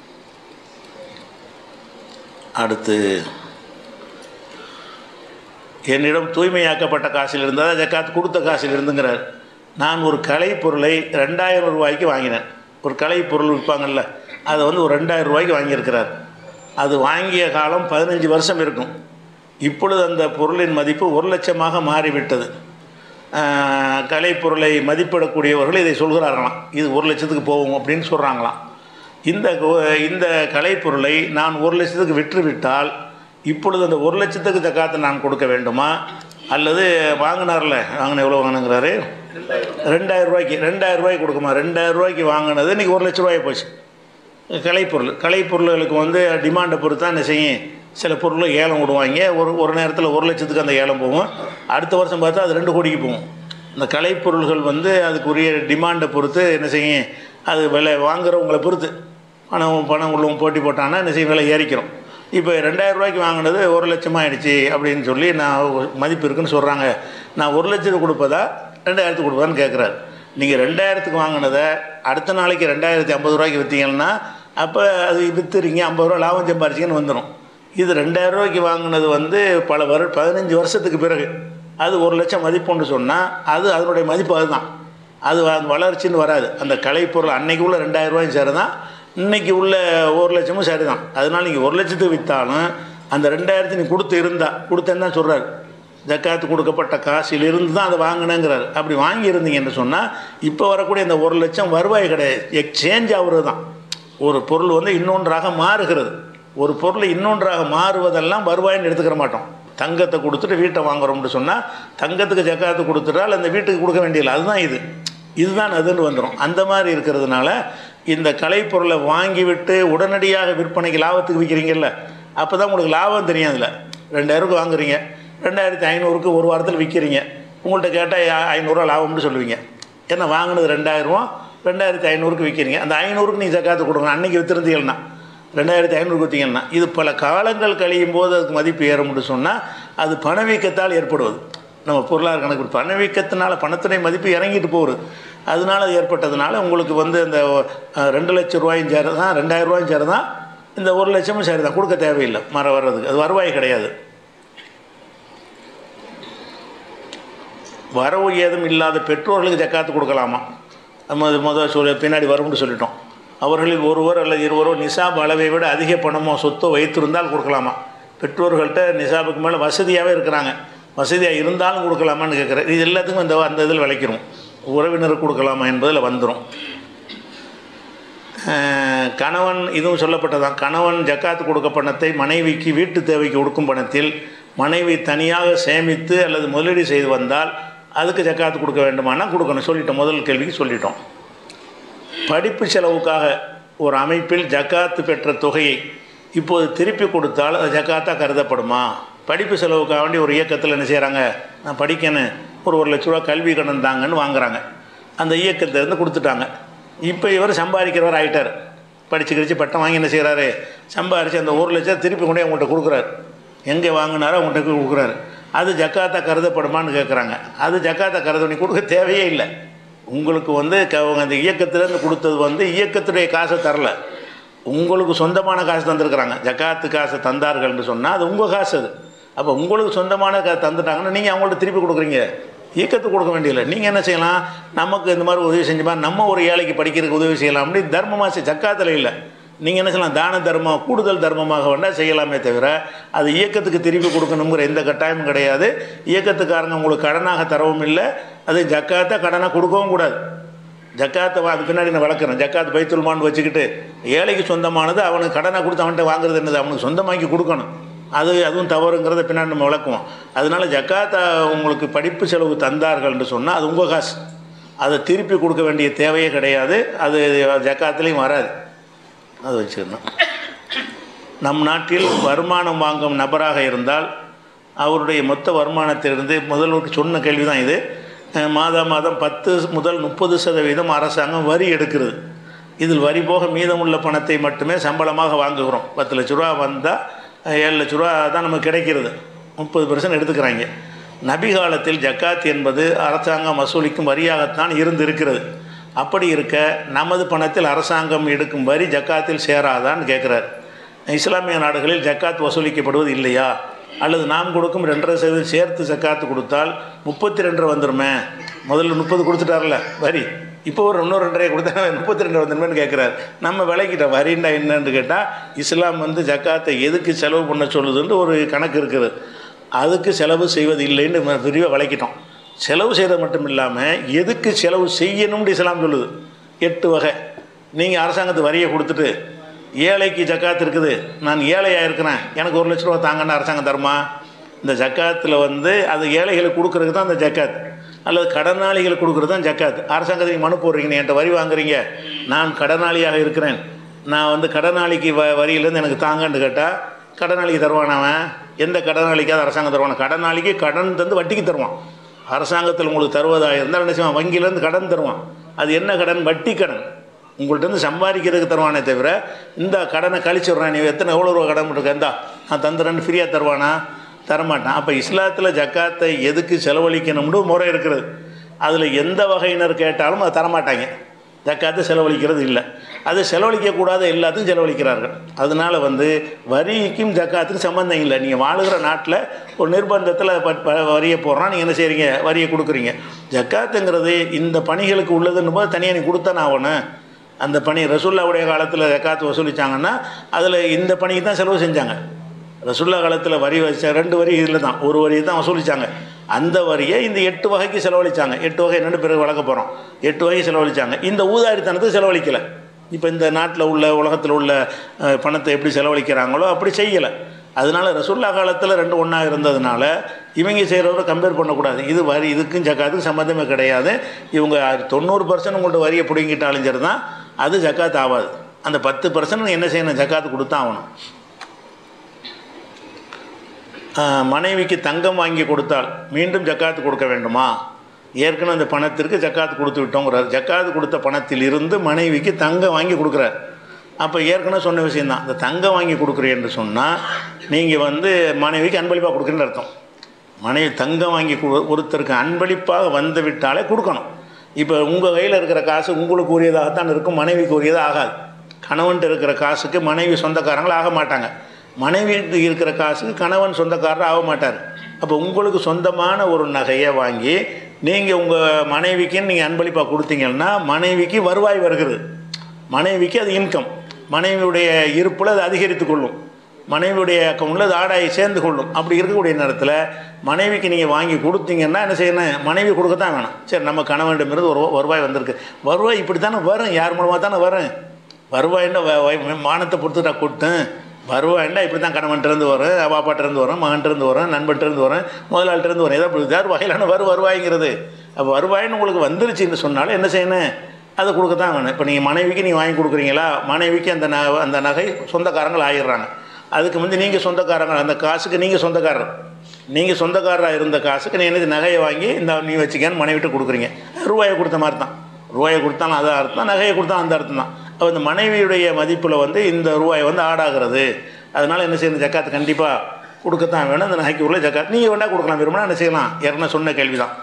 அடுத்து என்னிடம் தூய்மையாக்கப்பட்ட காசில் இருந்தால் ஜக்காத் கொடுத்த காசில் இருந்துங்கிறார் நான் ஒரு கலை பொருளை ரெண்டாயிரம் ரூபாய்க்கு வாங்கினேன் ஒரு கலை பொருள் விற்பாங்கல்ல அதை வந்து ஒரு ரெண்டாயிரம் ரூபாய்க்கு வாங்கியிருக்கிறார் அது வாங்கிய காலம் பதினஞ்சு வருஷம் இருக்கும் இப்பொழுது அந்த பொருளின் மதிப்பு ஒரு லட்சமாக மாறிவிட்டது ஆஹ், கலைப்பொருளை மதிப்பிடக்கூடியவர்கள் இதை சொல்கிறார்களாம் இது ஒரு லட்சத்துக்கு போகும் அப்படின்னு சொல்கிறாங்களாம் இந்த கோ- இந்த கலைப்பொருளை நான் ஒரு லட்சத்துக்கு விற்றுவிட்டால் இப்பொழுது அந்த ஒரு லட்சத்துக்கு ஜக்காத்தை நான் கொடுக்க வேண்டுமா அல்லது வாங்கினார்ல வாங்கின எவ்வளோ வாங்கினுங்கிறாரு ரெண்டாயிரம் ரூபாய்க்கு ரெண்டாயிரம் ரூபாய்க்கு கொடுக்குமா ரெண்டாயிரம் ரூபாய்க்கு வாங்கினது இன்றைக்கி ஒரு லட்ச ரூபாய் போச்சு கலைப்பொருள் கலைப்பொருள்களுக்கு வந்து டிமாண்டை பொறுத்து தான் என்ன செய்யும் சில பொருள் ஏலம் விடுவாங்க ஒரு ஒரு நேரத்தில் ஒரு லட்சத்துக்கு அந்த ஏலம் போகும் அடுத்த வருஷம் பார்த்தா அது ரெண்டு கோடிக்கு போகும் இந்த கலைப்பொருள்கள் வந்து அதுக்குரிய டிமாண்டை பொறுத்து என்ன செய்யும் அது விலை வாங்குறவங்களை பொறுத்து பணம் பணம் உள்ளவங்க போட்டி போட்டாங்கன்னா என்ன செய்யும் விலை ஏறிக்கிறோம் இப்போ ரெண்டாயிரம் ரூபாய்க்கு வாங்கினது ஒரு லட்சமாக ஆயிடுச்சு அப்படின்னு சொல்லி நான் ஒரு மதிப்பு இருக்குன்னு சொல்கிறாங்க நான் ஒரு லட்சத்துக்கு கொடுப்பதா ரெண்டாயிரத்துக்கு கொடுப்பதான்னு கேட்குறாரு நீங்கள் ரெண்டாயிரத்துக்கு வாங்கினதை அடுத்த நாளைக்கு ரெண்டாயிரத்தி ஐம்பது ரூபாய்க்கு விற்றீங்கன்னா அப்போ அது விற்றுறீங்க ஐம்பது ரூபா லாபம் சம்பாரிச்சிங்கன்னு வந்துடும் இது ரெண்டாயிரம் ரூபாய்க்கு வாங்கினது வந்து பல வரு பதினஞ்சு வருஷத்துக்கு பிறகு அது ஒரு லட்சம் மதிப்புன்னு சொன்னால் அது அதனுடைய மதிப்பு அதுதான் அது வ- வளர்ச்சின்னு வராது அந்த கலைப்பொருள் அன்னைக்கு உள்ள ரெண்டாயிரம் ரூபாயும் சரி தான் இன்னைக்கு உள்ள ஒரு லட்சமும் சரிதான் அதனால நீங்கள் ஒரு லட்சத்துக்கு விற்றாலும் அந்த ரெண்டாயிரத்தி நீ கொடுத்து இருந்தா கொடுத்தேன்னு தான் சொல்கிறார் ஜக்காத்து கொடுக்கப்பட்ட காசிலிருந்து தான் அதை வாங்கினேங்கிறார் அப்படி வாங்கியிருந்தீங்கன்னு சொன்னால் இப்போ வரக்கூடிய இந்த ஒரு லட்சம் வருவாய் கிடையாது எக்ஸ்சேஞ்ச் ஆகுறது தான் ஒரு பொருள் வந்து இன்னொன்றாக மாறுகிறது ஒரு பொருள் இன்னொன்றாக மாறுவதெல்லாம் வருவாயின்னு எடுத்துக்கிற மாட்டோம் தங்கத்தை கொடுத்துட்டு வீட்டை வாங்குறோம்னு சொன்னால் தங்கத்துக்கு ஜக்காத்து கொடுத்துட்டால் அந்த வீட்டுக்கு கொடுக்க வேண்டியதில்லை அதுதான் இது இதுதான் அதுன்னு வந்துடும் அந்த மாதிரி இருக்கிறதுனால இந்த கலைப்பொருளை வாங்கிவிட்டு உடனடியாக விற்பனைக்கு லாபத்துக்கு விற்கிறீங்கல்ல அப்போ தான் உங்களுக்கு லாபம் தெரியும் அதில் ரெண்டாயிரூக்கு வாங்குறீங்க ரெண்டாயிரத்தி ஐநூறுக்கு ஒரு வாரத்தில் விற்கிறீங்க உங்கள்கிட்ட கேட்டால் ஐநூறுரூவா லாபம்னு சொல்லுவீங்க ஏன்னா வாங்கினது ரெண்டாயிரரூவா ரெண்டாயிரத்தி ஐநூறுக்கு விற்கிறீங்க அந்த ஐநூறுக்கு நீங்கள் ஜக்காத்து கொடுங்க அன்றைக்கி விற்றுருந்தீங்கன்னா ரெண்டாயிரத்தி ஐநூறு விற்றீங்கன்னா இது பல காலங்கள் கழியும் போது அதுக்கு மதிப்பு ஏறும்னு சொன்னால் அது பணவீக்கத்தால் ஏற்படுவது நம்ம பொருளாதார கணக்கு பணவீக்கத்தினால பணத்துடைய மதிப்பு இறங்கிட்டு போகுது அதனால அது ஏற்பட்டதுனால உங்களுக்கு வந்து இந்த அஹ், ரெண்டு லட்சம் ரூபாயும் சேர தான் ரெண்டாயிரம் ரூபாயும் சேர தான் இந்த ஒரு லட்சமும் சரி தான் கொடுக்க தேவையில்லை மரம் வர்றதுக்கு அது வருவாய் கிடையாது வரவு ஏதும் இல்லாத பெற்றோர்களுக்கு ஜக்காத்து கொடுக்கலாமா நம்ம அது முதல் சொல்ல பின்னாடி வரும்னு சொல்லிட்டோம் அவர்களில் ஒருவர் அல்லது இருவரோ நிசாப் அளவை விட அதிக பணமோ சொத்தோ வைத்திருந்தால் கொடுக்கலாமா பெற்றோர்கள்ட்ட நிசாபுக்கு மேலே வசதியாகவே இருக்கிறாங்க வசதியாக இருந்தாலும் கொடுக்கலாமான்னு கேட்குறேன் இது எல்லாத்துக்கும் இந்த அந்த இதில் விளைக்கிறோம் உறவினருக்கு கொடுக்கலாமா என்பதில் வந்துடும் அஹ், கணவன் இதுவும் சொல்லப்பட்டதான் கணவன் ஜக்காத்து கொடுக்க பணத்தை மனைவிக்கு வீட்டு தேவைக்கு கொடுக்கும் பணத்தில் மனைவி தனியாக சேமித்து அல்லது முதலீடு செய்து வந்தால் அதுக்கு ஜக்காத்து கொடுக்க வேண்டுமானா கொடுக்கணும் சொல்லிட்டோம் முதல் கேள்விக்கு சொல்லிட்டோம் படிப்பு செலவுக்காக ஒரு அமைப்பில் ஜக்காத்து பெற்ற தொகையை இப்போது திருப்பி கொடுத்தால் அது ஜக்காத்தாக கருதப்படுமா படிப்பு செலவுக்காக வேண்டி ஒரு இயக்கத்தில் என்ன செய்கிறாங்க நான் படிக்கணும் ஒரு ஒரு லட்ச ரூபா கல்வி கடன் தாங்கன்னு வாங்குறாங்க அந்த இயக்கத்திலேருந்து கொடுத்துட்டாங்க இப்போ இவர் சம்பாதிக்கிறவர் ஆகிட்டார் படித்து கிடிச்சு பட்டம் வாங்கி என்ன செய்கிறாரு சம்பாரித்து அந்த ஒரு லட்சம் திருப்பி கொண்டே அவங்கள்ட்ட கொடுக்குறாரு எங்கே வாங்கினாரோ அவங்கள்ட்ட போய் கொடுக்குறாரு அது ஜக்காத்தா கருதப்படுமான்னு கேட்குறாங்க அது ஜக்காத்தா கருத நீ கொடுக்க தேவையே இல்லை உங்களுக்கு வந்து க- அவங்க அந்த இயக்கத்திலேருந்து கொடுத்தது வந்து இயக்கத்துடைய காசை தரல உங்களுக்கு சொந்தமான காசு தந்திருக்கிறாங்க ஜக்காத்து காசை தந்தார்கள்னு சொன்னால் அது உங்கள் காசு அது அப்போ உங்களுக்கு சொந்தமான கா தந்துட்டாங்கன்னா நீங்கள் அவங்கள்ட்ட திருப்பி கொடுக்குறீங்க இயக்கத்துக்கு கொடுக்க வேண்டியதில்லை நீங்கள் என்ன செய்யலாம் நமக்கு இந்த மாதிரி உதவி செஞ்சோமா நம்ம ஒரு ஏழைக்கு படிக்கிறதுக்கு உதவி செய்யலாம் அப்படி தர்மமாக செய் ஜக்காத்தில் இல்லை நீங்கள் என்ன செய்யலாம் தான தர்மம் கூடுதல் தர்மமாக வேண்டாம் செய்யலாமே தவிர அது இயக்கத்துக்கு திருப்பி கொடுக்கணுங்கிற எந்த கட்டாயமும் கிடையாது இயக்கத்துக்காரங்க உங்களுக்கு கடனாக தரவும் இல்லை அது ஜக்காத்தை கடனாக கொடுக்கவும் கூடாது ஜக்காத்தை வா- அது பின்னாடி நான் வளர்க்குறேன் ஜக்காத் பைத்துல்மான்னு வச்சுக்கிட்டு ஏழைக்கு சொந்தமானது அவனுக்கு கடனை கொடுத்து அவன்கிட்ட வாங்குறது என்னது அவனுக்கு சொந்தமாக்கி கொடுக்கணும் அது அதுவும் தவறுங்கிறத பின்னாடி நம்ம விளக்குவோம் அதனால ஜக்காத்தை உங்களுக்கு படிப்பு செலவு தந்தார்கள்னு சொன்னால் அது உங்கள் காசு அதை திருப்பி கொடுக்க வேண்டிய தேவையே கிடையாது அது ஜக்காத்துலேயும் வராது அது வச்சுக்கணும் நம் நாட்டில் வருமானம் வாங்கும் நபராக இருந்தால் அவருடைய மொத்த வருமானத்திலிருந்து முதல்வருக்கு சொன்ன கேள்வி தான் இது அஹ் மாதா மாதம் பத்து முதல் முப்பது சதவீதம் அரசாங்கம் வரி எடுக்கிறது இதில் வரி போக மீதமுள்ள பணத்தை மட்டுமே சம்பளமாக வாங்குகிறோம் பத்து லட்ச ரூபா வந்தால் ஏழு லட்ச ரூபா தான் நமக்கு கிடைக்கிறது முப்பது பர்சன்ட் எடுத்துக்கிறாங்க நபி காலத்தில் ஜக்காத் என்பது அரசாங்கம் வசூலிக்கும் வரியாகத்தான் இருந்து இருக்கிறது அப்படி இருக்க நமது பணத்தில் அரசாங்கம் எடுக்கும் வரி ஜக்காத்தில் சேராதான்னு கேட்குறாரு இஸ்லாமிய நாடுகளில் ஜக்காத் வசூலிக்கப்படுவது இல்லையா அல்லது நாம் கொடுக்கும் ரெண்டரை சதவீதம் சேர்த்து ஜக்காத்து கொடுத்தால் முப்பத்தி ரெண்டரை வந்துருமே முதல்ல முப்பது கொடுத்துட்டார்ல வரி இப்போ ஒரு இன்னொரு ரெண்டரை கொடுத்தா முப்பத்தி ரெண்டு வந்துருமேன்னு கேட்குறாரு நம்ம விலைக்கிட்ட வரின்னா என்னன்னு கேட்டால் இஸ்லாம் வந்து ஜக்காத்தை எதுக்கு செலவு பண்ண சொல்லுதுன்னு ஒரு கணக்கு இருக்குது அதுக்கு செலவு செய்வது இல்லைன்னு நம்ம விரிவாக விளக்கிட்டோம் செலவு செய்கிறது மட்டும் இல்லாமல் எதுக்கு செலவு செய்யணும்னு இஸ்லாம் சொல்லுது எட்டு வகை நீங்கள் அரசாங்கத்துக்கு வரியை கொடுத்துட்டு ஏழைக்கு ஜக்காத் இருக்குது நான் ஏழையாக இருக்கிறேன் எனக்கு ஒரு லட்ச ரூபா தாங்கன்னு அரசாங்கம் தருமா இந்த ஜக்காத்தில் வந்து அது ஏழைகளுக்கு கொடுக்குறது தான் அந்த ஜக்காத் அல்லது கடனாளிகளுக்கு கொடுக்குறது தான் ஜக்காத் அரசாங்கத்துக்கு மனு போடுறீங்க நீ என்கிட்ட வரி வாங்குறீங்க நான் கடனாளியாக இருக்கிறேன் நான் வந்து கடனாளிக்கு வ வரியிலேருந்து எனக்கு தாங்கன்னு கேட்டால் கடனாளிக்கு தருவான் அவன் எந்த கடனாளிக்காவது அரசாங்கம் தருவான் கடனாளிக்கு கடன் தந்து வட்டிக்கு தருவான் அரசாங்கத்தில் உங்களுக்கு தருவதாக இருந்தால் என்ன செய்வான் வங்கியிலேருந்து கடன் தருவான் அது என்ன கடன் வட்டி கடன் உங்கள்ட்ட இருந்து சம்பாதிக்கிறதுக்கு தருவானே தவிர இந்த கடனை கழிச்சு விட்றான் நீ எத்தனை எவ்வளோ ரூபா கடன் இருக்க இந்தா நான் தந்துடுறேன்னு ஃப்ரீயாக தருவானா தரமாட்டான் அப்போ இஸ்லாத்தில் ஜக்காத்தை எதுக்கு செலவழிக்கணும்னு முறை இருக்கிறது அதில் எந்த வகையினர் கேட்டாலும் அதை தரமாட்டாங்க ஜக்காத்தை செலவழிக்கிறது இல்லை அது செலவழிக்கக்கூடாத எல்லாத்துக்கும் செலவழிக்கிறார்கள் அதனால் வந்து வரிக்கும் ஜக்காத்துக்கும் சம்மந்தம் இல்லை நீங்கள் வாழுகிற நாட்டில் ஒரு நிர்பந்தத்தில் ப- ப- வரியை போடுறான் நீங்கள் என்ன செய்கிறீங்க வரியை கொடுக்குறீங்க ஜக்காத்துங்கிறது இந்த பணிகளுக்கு உள்ளதுன்னு போது தனியாக நீ கொடுத்தானே ஆகணும் அந்த பணி ரசுல்லாவுடைய காலத்தில் ஜக்காத்து வசூலிச்சாங்கன்னா அதில் இந்த பணிக்கு தான் செலவு செஞ்சாங்க ரசுல்லா காலத்தில் வரி வச்ச ரெண்டு வரி இதில் தான் ஒரு வரி தான் வசூலிச்சாங்க அந்த வரியை இந்த எட்டு வகைக்கு செலவழிச்சாங்க எட்டு வகை என்னென்னு பிறகு வளர்க்க போகிறோம் எட்டு வகை செலவழிச்சாங்க இந்த ஊதாரித்தனத்துக்கு செலவழிக்கலை இப்போ இந்த நாட்டில் உள்ள உலகத்தில் உள்ள அஹ், பணத்தை எப்படி செலவழிக்கிறாங்களோ அப்படி செய்யலை அதனால ரசுல்லா காலத்தில் ரெண்டு ஒன்றா இருந்ததுனால இவங்க செய்கிறவரை கம்பேர் பண்ணக்கூடாது இது வரி இதுக்கும் ஜக்காத்துக்கும் சம்மந்தமே கிடையாது இவங்க தொண்ணூறு பர்சன்ட் உங்கள்கிட்ட வரியை பிடுங்கிட்டாலும் சரி தான் அது ஜக்காத் ஆகாது அந்த பத்து பர்சன்ட் என்ன செய்யணும் ஜக்காத்து கொடுத்தா ஆகணும் ஆஹ், மனைவிக்கு தங்கம் வாங்கி கொடுத்தால் மீண்டும் ஜக்காத்து கொடுக்க வேண்டுமா ஏற்கனவே அந்த பணத்திற்கு ஜக்காத்து கொடுத்து விட்டோங்கிறார் ஜக்காத்து கொடுத்த பணத்தில் இருந்து மனைவிக்கு தங்கம் வாங்கி கொடுக்குறார் அப்போ ஏற்கனவே சொன்ன விஷயந்தான் இந்த தங்கம் வாங்கி கொடுக்குறேன்னு சொன்னால் நீங்கள் வந்து மனைவிக்கு அன்பளிப்பாக கொடுக்குறேன்னு அர்த்தம் மனைவி தங்கம் வாங்கி கொடு ஒருத்தருக்கு அன்பளிப்பாக வந்து விட்டாலே கொடுக்கணும் இப்போ உங்கள் கையில் இருக்கிற காசு உங்களுக்கு உரியதாகத்தான் இருக்கும் மனைவிக்கு உரியதாக ஆகாது கணவன்ட்டு இருக்கிற காசுக்கு மனைவி சொந்தக்காரங்கள் ஆக மாட்டாங்க மனைவிக்கு இருக்கிற காசுக்கு கணவன் சொந்தக்காரர் ஆக மாட்டார் அப்போ உங்களுக்கு சொந்தமான ஒரு நகையை வாங்கி நீங்கள் உங்கள் மனைவிக்குன்னு நீங்கள் அன்பளிப்பாக கொடுத்தீங்கன்னா மனைவிக்கு வருவாய் வருகிறது மனைவிக்கு அது இன்கம் மனைவியுடைய இருப்பில் அது அதிகரித்து கொள்ளும் மனைவியுடைய அக்கௌண்ட்டில் அது ஆடாயி சேர்ந்து கொள்ளும் அப்படி இருக்கக்கூடிய நேரத்தில் மனைவிக்கு நீங்கள் வாங்கி கொடுத்தீங்கன்னா என்ன செய்யணும் மனைவி கொடுக்க தான் வேணும் சரி நம்ம கணவனிடமிருந்து ஒரு வருவாய் வந்திருக்கு வருவாய் இப்படி தானே வரும் யார் மூலமாக தானே வரும் வருவாய்னா வ- வ- மானத்தை பொறுத்துட்டா கொட்டும் வருவாய்னா இப்படி தான் கணவன்கிட்டருந்து வரும் அப்பாப்பாட்டிருந்து வரும் மகன்கிட்டருந்து வரும் நண்பன்கிட்டருந்து வரும் முதலாளிட்டிருந்து வரும் ஏதோ இப்படி ஏதாவது வகையிலான வரு வருவாய்ங்கிறது அப்போ வருவாய்னு உங்களுக்கு வந்துருச்சுன்னு சொன்னாலும் என்ன செய்யணும் அதை கொடுக்க தான் வேணும் இப்போ நீங்கள் மனைவிக்கு நீங்கள் வாங்கி கொடுக்குறீங்களா மனைவிக்கு அந்த ந அந்த நகை சொந்தக்காரங்கள் ஆயிடுறாங்க அதுக்கு வந்து நீங்கள் சொந்தக்காரங்க அந்த காசுக்கு நீங்கள் சொந்தக்காரர் நீங்கள் சொந்தக்காரராக இருந்த காசுக்கு நீ என்ன நகையை வாங்கி இந்த நீ வச்சுக்கன்னு மனைவிட்டு கொடுக்குறீங்க ரூபாயை கொடுத்த மாதிரி தான் ரூபாயை கொடுத்தாலும் அது அர்த்தம் நகையை கொடுத்தா அந்த அர்த்தம் தான் அப்போ இந்த மனைவியுடைய மதிப்பில் வந்து இந்த ரூபாய் வந்து ஆடாகிறது அதனால் என்ன செய்யணும் ஜக்காத்து கண்டிப்பாக கொடுக்கத்தான் வேணும் அந்த நகைக்கு உள்ள ஜக்காத் நீங்கள் வேணால் கொடுக்கலாம் விரும்பினா என்ன செய்யலாம் ஏற்கனவே சொன்ன கேள்வி தான்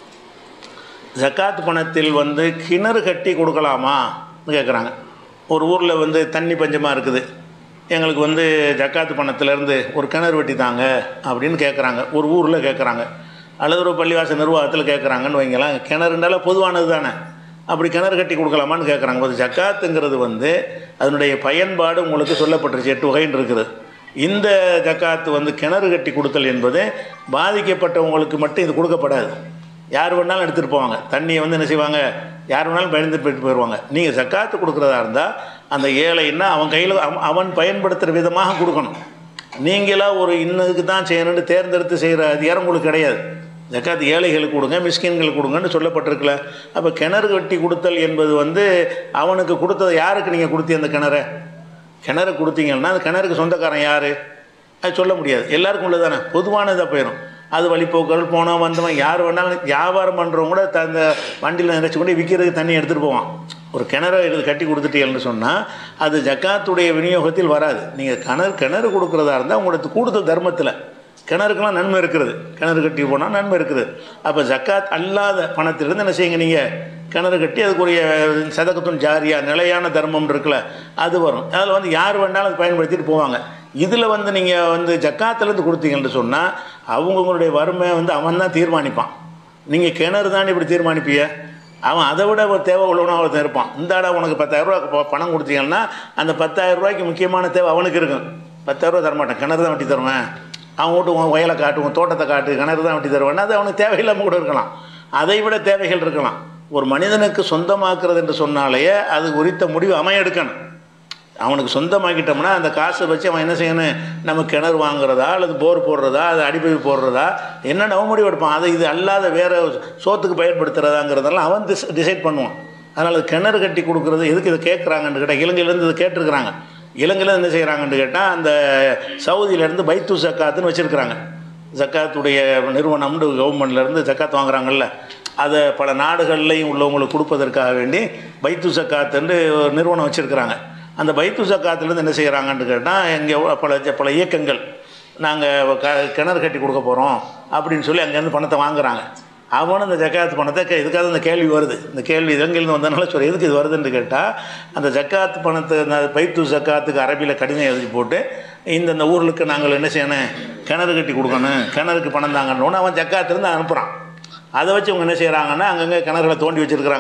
ஜக்காத் பணத்தில் வந்து கிணறு கட்டி கொடுக்கலாமான்னு கேட்குறாங்க ஒரு ஊரில் வந்து தண்ணி பஞ்சமாக இருக்குது எங்களுக்கு வந்து ஜக்காத்து பணத்திலேருந்து ஒரு கிணறு வெட்டி தாங்க அப்படின்னு கேட்குறாங்க ஒரு ஊரில் கேட்குறாங்க அல்லது ஒரு பள்ளிவாசல் நிர்வாகத்தில் கேட்குறாங்கன்னு வைங்களேன் கிணறுண்டால பொதுவானது தானே அப்படி கிணறு கட்டி கொடுக்கலாமான்னு கேட்குறாங்க ஒரு ஜக்காத்துங்கிறது வந்து அதனுடைய பயன்பாடு உங்களுக்கு சொல்லப்பட்டுருச்சு எட்டு வகைன்னு இருக்குது இந்த ஜக்காத்து வந்து கிணறு கட்டி கொடுத்தல் என்பது பாதிக்கப்பட்டவங்களுக்கு மட்டும் இது கொடுக்கப்படாது யார் வேணாலும் எடுத்துகிட்டு போவாங்க தண்ணியை வந்து என்ன செய்வாங்க யார் வேணாலும் பயந்து போயிட்டு போயிடுவாங்க நீங்கள் ஜக்காத்து கொடுக்குறதா இருந்தால் அந்த ஏழைன்னா அவன் கையில் அவன் அவன் பயன்படுத்துகிற விதமாக கொடுக்கணும் நீங்களாக ஒரு இன்னதுக்கு தான் செய்யணும்னு தேர்ந்தெடுத்து செய்கிற அதிகாரம் உங்களுக்கு கிடையாது ஜக்காத் ஏழைகளுக்கு கொடுங்க மிஸ்கின்களுக்கு கொடுங்கன்னு சொல்லப்பட்டிருக்கல அப்போ கிணறு கட்டி கொடுத்தல் என்பது வந்து அவனுக்கு கொடுத்தது யாருக்கு நீங்கள் கொடுத்தி அந்த கிணறை கிணறு கொடுத்தீங்கன்னா அந்த கிணறுக்கு சொந்தக்காரன் யார் அது சொல்ல முடியாது எல்லாருக்கும் உள்ளதானே பொதுவானதாக போயிடும் அது வழிப்போக்கர்கள் போனவன் வந்தவன் யார் வேணாலும் வியாபாரம் பண்ணுறவங்க கூட த- அந்த வண்டியில் நினச்சி கொண்டு விற்கிறதுக்கு தண்ணி எடுத்துகிட்டு போவான் ஒரு கிணறை எடுத்து கட்டி கொடுத்துட்டீங்கன்னு சொன்னால் அது ஜக்காத்துடைய விநியோகத்தில் வராது நீங்கள் கிணறு கிணறு கொடுக்குறதா இருந்தால் உங்களுக்கு கூடுதல் தர்மத்தில் கிணறுக்கெல்லாம் நன்மை இருக்கிறது கிணறு கட்டி போனால் நன்மை இருக்குது அப்போ ஜக்காத் அல்லாத பணத்திலிருந்து என்ன செய்யுங்க நீங்கள் கிணறு கட்டி அதுக்குரிய சதகத்துன் ஜாரியா நிலையான தர்மம் இருக்குல்ல அது வரும் அதில் வந்து யார் வேணாலும் அதை பயன்படுத்திட்டு போவாங்க இதில் வந்து நீங்கள் வந்து ஜக்காத்துலேருந்து கொடுத்தீங்கன்னு சொன்னால் அவங்கவுங்களுடைய வறுமை வந்து அவன் தான் தீர்மானிப்பான் நீங்கள் கிணறு தான் இப்படி தீர்மானிப்பிய அவன் அதை விட ஒரு தேவை உள்ளவனும் அவன் இருப்பான் இந்த இடம் உனக்கு பத்தாயிரரூவா ப- பணம் கொடுத்தீங்கன்னா அந்த பத்தாயிரம் ரூபாய்க்கு முக்கியமான தேவை அவனுக்கு இருக்கும் பத்தாயிரரூவா தரமாட்டான் கிணறு தான் வெட்டி தருவேன் அவன் வீட்டு உன் வயலை காட்டு உன் தோட்டத்தை காட்டு கிணறு தான் வெட்டி தருவேன் அது அவனுக்கு தேவையில்லாமல் கூட இருக்கலாம் அதை விட தேவைகள் இருக்கலாம் ஒரு மனிதனுக்கு சொந்தமாக்குறது என்று சொன்னாலேயே அது குறித்த முடிவு அவன் எடுக்கணும் அவனுக்கு சொந்தமாக்கிட்டோம்னா அந்த காசை வச்சு அவன் என்ன செய்யணும் நம்ம கிணறு வாங்குறதா அல்லது போர் போடுறதா அது அடிப்படை போடுறதா என்னென்ன அவன் முடிவு எடுப்பான் அதை இது அல்லாத வேறு சோத்துக்கு பயன்படுத்துறதாங்கிறதெல்லாம் அவன் டிசைட் பண்ணுவான் அதனால் கிணறு கட்டி கொடுக்குறது எதுக்கு இதை கேட்குறாங்கன்னு கேட்டால் இலங்கையிலேருந்து இதை கேட்டிருக்கிறாங்க இலங்கையில் என்ன செய்கிறாங்கன்னு கேட்டால் அந்த சவுதியிலேருந்து பைத்து ஜக்காத்துன்னு வச்சுருக்கிறாங்க ஜக்காத்துடைய நிறுவனம்னு கவர்மெண்ட்லேருந்து ஜக்காத் வாங்குறாங்கல்ல அதை பல நாடுகள்லையும் உள்ளவங்களுக்கு கொடுப்பதற்காக வேண்டி பைத்து ஜக்காத்துன்னு ஒரு நிறுவனம் வச்சுருக்கிறாங்க அந்த பைத்து ஜக்காத்துலேருந்து என்ன செய்கிறாங்கன்னு கேட்டால் இங்கே பல பல இயக்கங்கள் நாங்கள் க கிணறு கட்டி கொடுக்க போகிறோம் அப்படின்னு சொல்லி அங்கேருந்து பணத்தை வாங்குறாங்க அவனும் இந்த ஜக்காத் பணத்தை கே- இதுக்காக இந்த கேள்வி வருது இந்த கேள்வி இலங்கையிலேருந்து வந்தனால சொல்லி எதுக்கு இது வருதுன்னு கேட்டால் அந்த ஜக்காத் பணத்தை இந்த பைத்து ஜக்காத்துக்கு அரபியில் கடிதம் எழுதி போட்டு இந்தந்த ஊர்களுக்கு நாங்கள் என்ன செய்யணும் கிணறு கட்டி கொடுக்கணும் கிணறுக்கு பணம் தாங்கன்னு அவன் ஜக்காத்துலேருந்து அனுப்புகிறான் அதை வச்சு அவங்க என்ன செய்கிறாங்கன்னா அங்கங்கே கிணறுகளை தோண்டி வச்சுருக்கிறாங்க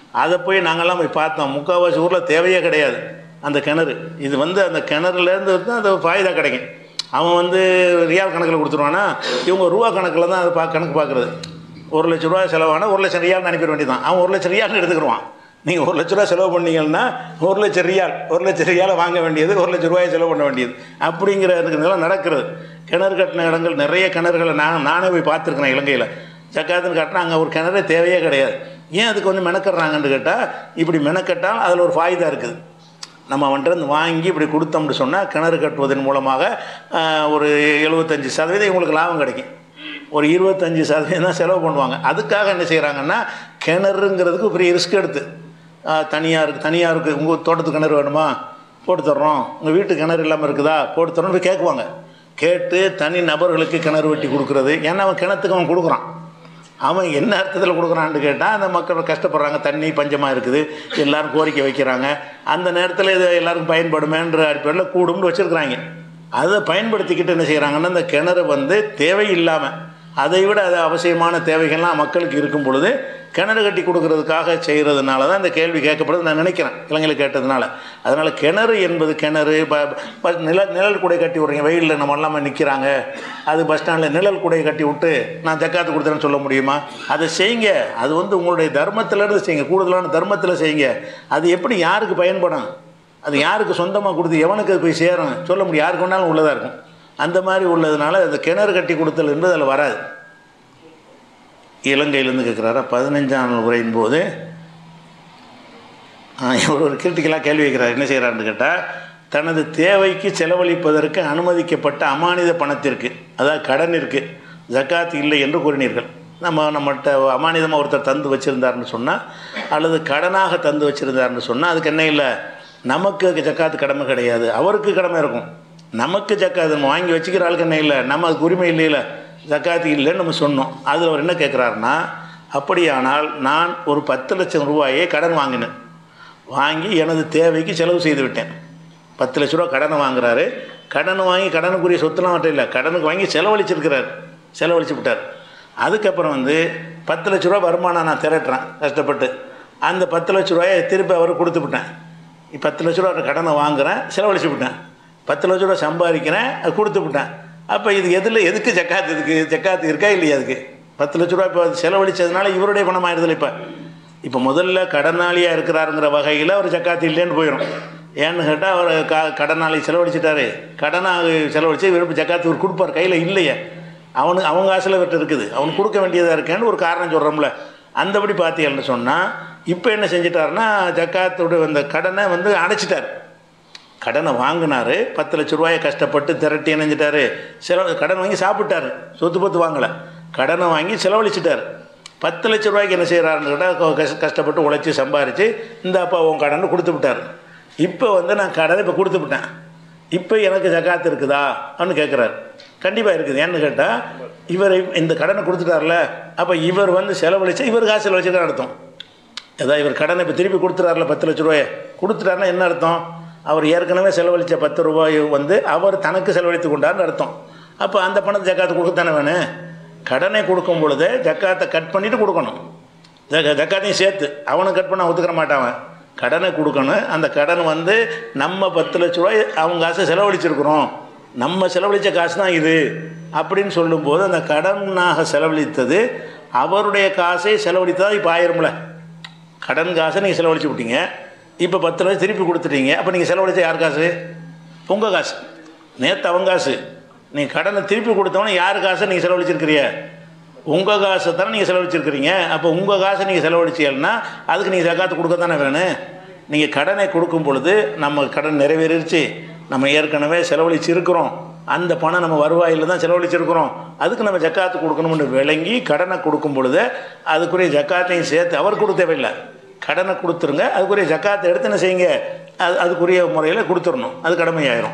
அதை போய் நாங்கள்லாம் போய் பார்த்தோம் முக்கால்வாசி ஊரில் தேவையே கிடையாது அந்த கிணறு இது வந்து அந்த கிணறுலேருந்து தான் அந்த ஃபாய்தா கிடைக்கும் அவன் வந்து ரியால் கணக்கில் கொடுத்துருவானா இவங்க ரூபா கணக்கில் தான் அதை பா கணக்கு பார்க்குறது ஒரு லட்ச ரூபா செலவானா ஒரு லட்சம் ரியால் அனுப்பிட வேண்டியதான் அவன் ஒரு லட்சம் ரியால்னு எடுத்துக்கிடுவான் நீங்கள் ஒரு லட்ச ரூபா செலவு பண்ணீங்கன்னா ஒரு லட்சம் ரியால் ஒரு லட்சம் ரியாலை வாங்க வேண்டியது ஒரு லட்ச ரூபாயை செலவு பண்ண வேண்டியது அப்படிங்கிற இதுக்கு நிலம் நடக்கிறது கிணறு கட்டின இடங்கள் நிறைய கிணறுகளை நான் நானே போய் பார்த்துருக்கிறேன் இலங்கையில் ஜக்காத்துன்னு கட்டினா அங்கே ஒரு கிணறே தேவையே கிடையாது ஏன் அதுக்கு வந்து மெனக்கடுறாங்கன்னு கேட்டால் இப்படி மெனக்கட்டால் அதில் ஒரு ஃபாய்தா இருக்குது நம்ம அவன்கிட்ட வாங்கி இப்படி கொடுத்தோம்னு சொன்னால் கிணறு கட்டுவதன் மூலமாக ஆஹ், ஒரு எழுபத்தஞ்சி சதவீதம் இவங்களுக்கு லாபம் கிடைக்கும் ஒரு இருபத்தஞ்சி சதவீதம் தான் செலவு பண்ணுவாங்க அதுக்காக என்ன செய்கிறாங்கன்னா கிணறுங்கிறதுக்கு பெரிய ரிஸ்க் எடுத்து தனியாக இருக்குது தனியாக இருக்குது உங்கள் தோட்டத்துக்கு கிணறு வேணுமா போட்டு தர்றோம் உங்கள் வீட்டு கிணறு இல்லாமல் இருக்குதா போட்டு தர்றோம்னு போய் கேட்குவாங்க கேட்டு தனி நபர்களுக்கு கிணறு வெட்டி கொடுக்குறது ஏன்னா அவன் கிணத்துக்கு அவன் கொடுக்குறான் அவன் என்ன அர்த்தத்தில் கொடுக்குறான்னு கேட்டால் அந்த மக்கள் கஷ்டப்படுறாங்க தண்ணி பஞ்சமாக இருக்குது எல்லாரும் கோரிக்கை வைக்கிறாங்க அந்த நேரத்தில் இது எல்லாருக்கும் பயன்படுமேன்ற அடிப்படையில் கூடும்னு வச்சுருக்குறாங்க அதை பயன்படுத்திக்கிட்டு என்ன செய்கிறாங்கன்னா இந்த கிணறு வந்து தேவையில்லாமல் அதை விட அது அவசியமான தேவைகள்லாம் மக்களுக்கு இருக்கும் பொழுது கிணறு கட்டி கொடுக்கறதுக்காக செய்கிறதுனால தான் இந்த கேள்வி கேட்கப்படுது நான் நினைக்கிறேன் இளைஞர்கள் கேட்டதுனால அதனால் கிணறு என்பது கிணறு ப ப நிழல் நிழல் கூடை கட்டி விட்றீங்க வெயிலில் நம்ம எல்லாமே நிற்கிறாங்க அது பஸ் ஸ்டாண்டில் நிழல் கூடையை கட்டி விட்டு நான் ஜக்காத்து கொடுத்தேன்னு சொல்ல முடியுமா அதை செய்யுங்க அது வந்து உங்களுடைய தர்மத்திலேருந்து செய்யுங்க கூடுதலான தர்மத்தில் செய்யுங்க அது எப்படி யாருக்கு பயன்படும் அது யாருக்கு சொந்தமாக கொடுத்து எவனுக்கு அது போய் சேரும் சொல்ல முடியும் யாருக்கு வேணாலும் உள்ளதாக இருக்கும் அந்த மாதிரி உள்ளதுனால அந்த கிணறு கட்டி கொடுத்தல் என்பது அதில் வராது இலங்கையிலேருந்து கேட்குறாரா பதினஞ்சாம் நாள் உரையின் போது இவர் ஒரு கிரிட்டிக்கலாக கேள்வி வைக்கிறார் என்ன செய்கிறாருன்னு கேட்டால் தனது தேவைக்கு செலவழிப்பதற்கு அனுமதிக்கப்பட்ட அமானித பணத்திற்கு அதாவது கடனிற்கு ஜக்காத் இல்லை என்று கூறினீர்கள் நம்ம நம்மகிட்ட அமானிதமாக ஒருத்தர் தந்து வச்சுருந்தாருன்னு சொன்னால் அல்லது கடனாக தந்து வச்சுருந்தாருன்னு சொன்னால் அதுக்கு என்ன இல்லை நமக்கு ஜக்காத்து கடமை கிடையாது அவருக்கு கடமை இருக்கும் நமக்கு ஜக்காத்து நம்ம வாங்கி வச்சுக்கிற ஆளுக்கு என்ன இல்லை நம்ம அதுக்கு உரிமை இல்லையில ஜக்காத்து இல்லைன்னு நம்ம சொன்னோம் அதில் அவர் என்ன கேட்குறாருன்னா அப்படியானால் நான் ஒரு பத்து லட்சம் ரூபாயை கடன் வாங்கினேன் வாங்கி எனது தேவைக்கு செலவு செய்து விட்டேன் பத்து லட்ச ரூபா கடனை வாங்குறாரு கடன் வாங்கி கடனுக்குரிய சொத்துலாம் மட்டும் இல்லை கடனுக்கு வாங்கி செலவழிச்சிருக்கிறார் செலவழிச்சு விட்டார் அதுக்கப்புறம் வந்து பத்து லட்ச ரூபா வருமானம் நான் திரட்டுறேன் கஷ்டப்பட்டு அந்த பத்து லட்ச ரூபாயை திருப்பி அவருக்கு கொடுத்து விட்டேன் இப்ப பத்து லட்ச ரூபா கடனை வாங்குறேன் செலவழிச்சு விட்டேன் பத்து லட்ச ரூபா சம்பாதிக்கிறேன் அது கொடுத்து விட்டேன் அப்போ இது எதில் எதுக்கு ஜக்காத்து இதுக்கு ஜக்காத்து இருக்கா இல்லையா அதுக்கு பத்து லட்ச ரூபா இப்போ செலவழிச்சதுனால இவருடைய பணம் ஆயிடுதில்ல இப்போ இப்போ முதல்ல கடனாளியாக இருக்கிறாருங்கிற வகையில் அவர் ஜக்காத்து இல்லைன்னு போயிடும் ஏன்னு கேட்டால் அவர் க கடனாளி செலவழிச்சிட்டாரு கடனாக செலவழிச்சு இவர் ஜக்காத்து இவர் கொடுப்பார் கையில் இல்லையே அவனுக்கு அவங்க காசில் இவர்கிட்ட இருக்குது அவனுக்கு கொடுக்க வேண்டியதாக இருக்கேன்னு ஒரு காரணம் சொல்கிறோம்ல அந்தபடி பார்த்தீங்கன்னு சொன்னால் இப்போ என்ன செஞ்சிட்டாருன்னா ஜக்காத்தோட அந்த கடனை வந்து அடைச்சிட்டார் கடனை வாங்கினாரு பத்து லட்ச ரூபாயை கஷ்டப்பட்டு திரட்டி இணைஞ்சிட்டாரு செலவு கடன் வாங்கி சாப்பிட்டாரு சொத்து பத்து வாங்கலை கடனை வாங்கி செலவழிச்சிட்டார் பத்து லட்ச ரூபாய்க்கு என்ன செய்கிறாருன்னு கேட்டால் கஷ்ட கஷ்டப்பட்டு உழைச்சி சம்பாரித்து இந்த அப்பா உன் கடனை கொடுத்து விட்டார் இப்போ வந்து நான் கடனை இப்போ கொடுத்து விட்டேன் இப்போ எனக்கு ஜக்காத்து இருக்குதா அப்படின்னு கேட்குறாரு கண்டிப்பாக இருக்குது ஏன்னு கேட்டால் இவர் இந்த கடனை கொடுத்துட்டார்ல அப்போ இவர் வந்து செலவழிச்சா இவர் காசு செலவழிச்சு அர்த்தம் ஏதாவது இவர் கடனை இப்போ திருப்பி கொடுத்துட்டார்ல பத்து லட்ச ரூபாயை கொடுத்துட்டாருன்னா என்ன அர்த்தம் அவர் ஏற்கனவே செலவழித்த பத்து ரூபாய் வந்து அவர் தனக்கு செலவழித்து கொண்டார்னு அர்த்தம் அப்போ அந்த பணத்தை ஜக்காத்து கொடுக்கத்தானே வேணும் கடனை கொடுக்கும் பொழுது ஜக்காத்தை கட் பண்ணிவிட்டு கொடுக்கணும் ஜக்க ஜக்காத்தையும் சேர்த்து அவனை கட் பண்ண ஒத்துக்கிற மாட்டான் அவன். கடனை கொடுக்கணும் அந்த கடன் வந்து நம்ம பத்து லட்ச ரூபாய் அவங்க காசை செலவழிச்சிருக்கிறோம் நம்ம செலவழித்த காசு தான் இது அப்படின்னு சொல்லும்போது அந்த கடனாக செலவழித்தது அவருடைய காசை செலவழித்ததா இப்போ ஆயிரும்ல கடன் காசை நீங்கள் செலவழிச்சு விட்டீங்க இப்போ பத்து ரூபாய் திருப்பி கொடுத்துட்டீங்க அப்போ நீங்கள் செலவழிச்ச யார் காசு உங்கள் காசு நேற்று அவங்க காசு நீங்கள் கடனை திருப்பி கொடுத்தவொன்னே யார் காசை நீங்கள் செலவழிச்சிருக்கிறீங்க உங்கள் காசை தானே நீங்கள் செலவழிச்சிருக்கிறீங்க அப்போ உங்கள் காசை நீங்கள் செலவழிச்சீங்கன்னா அதுக்கு நீங்கள் ஜக்காத்து கொடுக்க தானே வேணும் நீங்கள் கடனை கொடுக்கும் பொழுது நம்ம கடன் நிறைவேறிடுச்சு நம்ம ஏற்கனவே செலவழிச்சு இருக்கிறோம் அந்த பணம் நம்ம வருவாயில் தான் செலவழிச்சிருக்கிறோம் அதுக்கு நம்ம ஜக்காத்து கொடுக்கணும்னு விளங்கி கடனை கொடுக்கும் பொழுது அதுக்குரிய ஜக்காத்தையும் சேர்த்து அவர் கொடுக்க தேவையில்லை கடனை கொடுத்துருங்க அதுக்குரிய ஜக்காத்தை எடுத்து என்ன செய்யுங்க அது அதுக்குரிய முறையில் கொடுத்துடணும் அது கடமையாயிரும்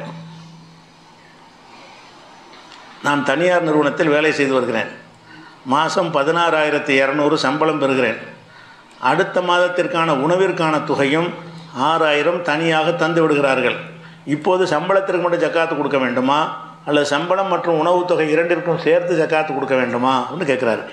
நான் தனியார் நிறுவனத்தில் வேலை செய்து வருகிறேன் மாதம் பதினாறாயிரத்தி இரநூறு சம்பளம் பெறுகிறேன் அடுத்த மாதத்திற்கான உணவிற்கான தொகையும் ஆறாயிரம் தனியாக தந்து விடுகிறார்கள் இப்போது சம்பளத்திற்கு மட்டும் ஜக்காத்து கொடுக்க வேண்டுமா அல்லது சம்பளம் மற்றும் உணவுத் தொகை இரண்டிற்கும் சேர்த்து ஜக்காத்து கொடுக்க வேண்டுமா அப்படின்னு கேட்குறாரு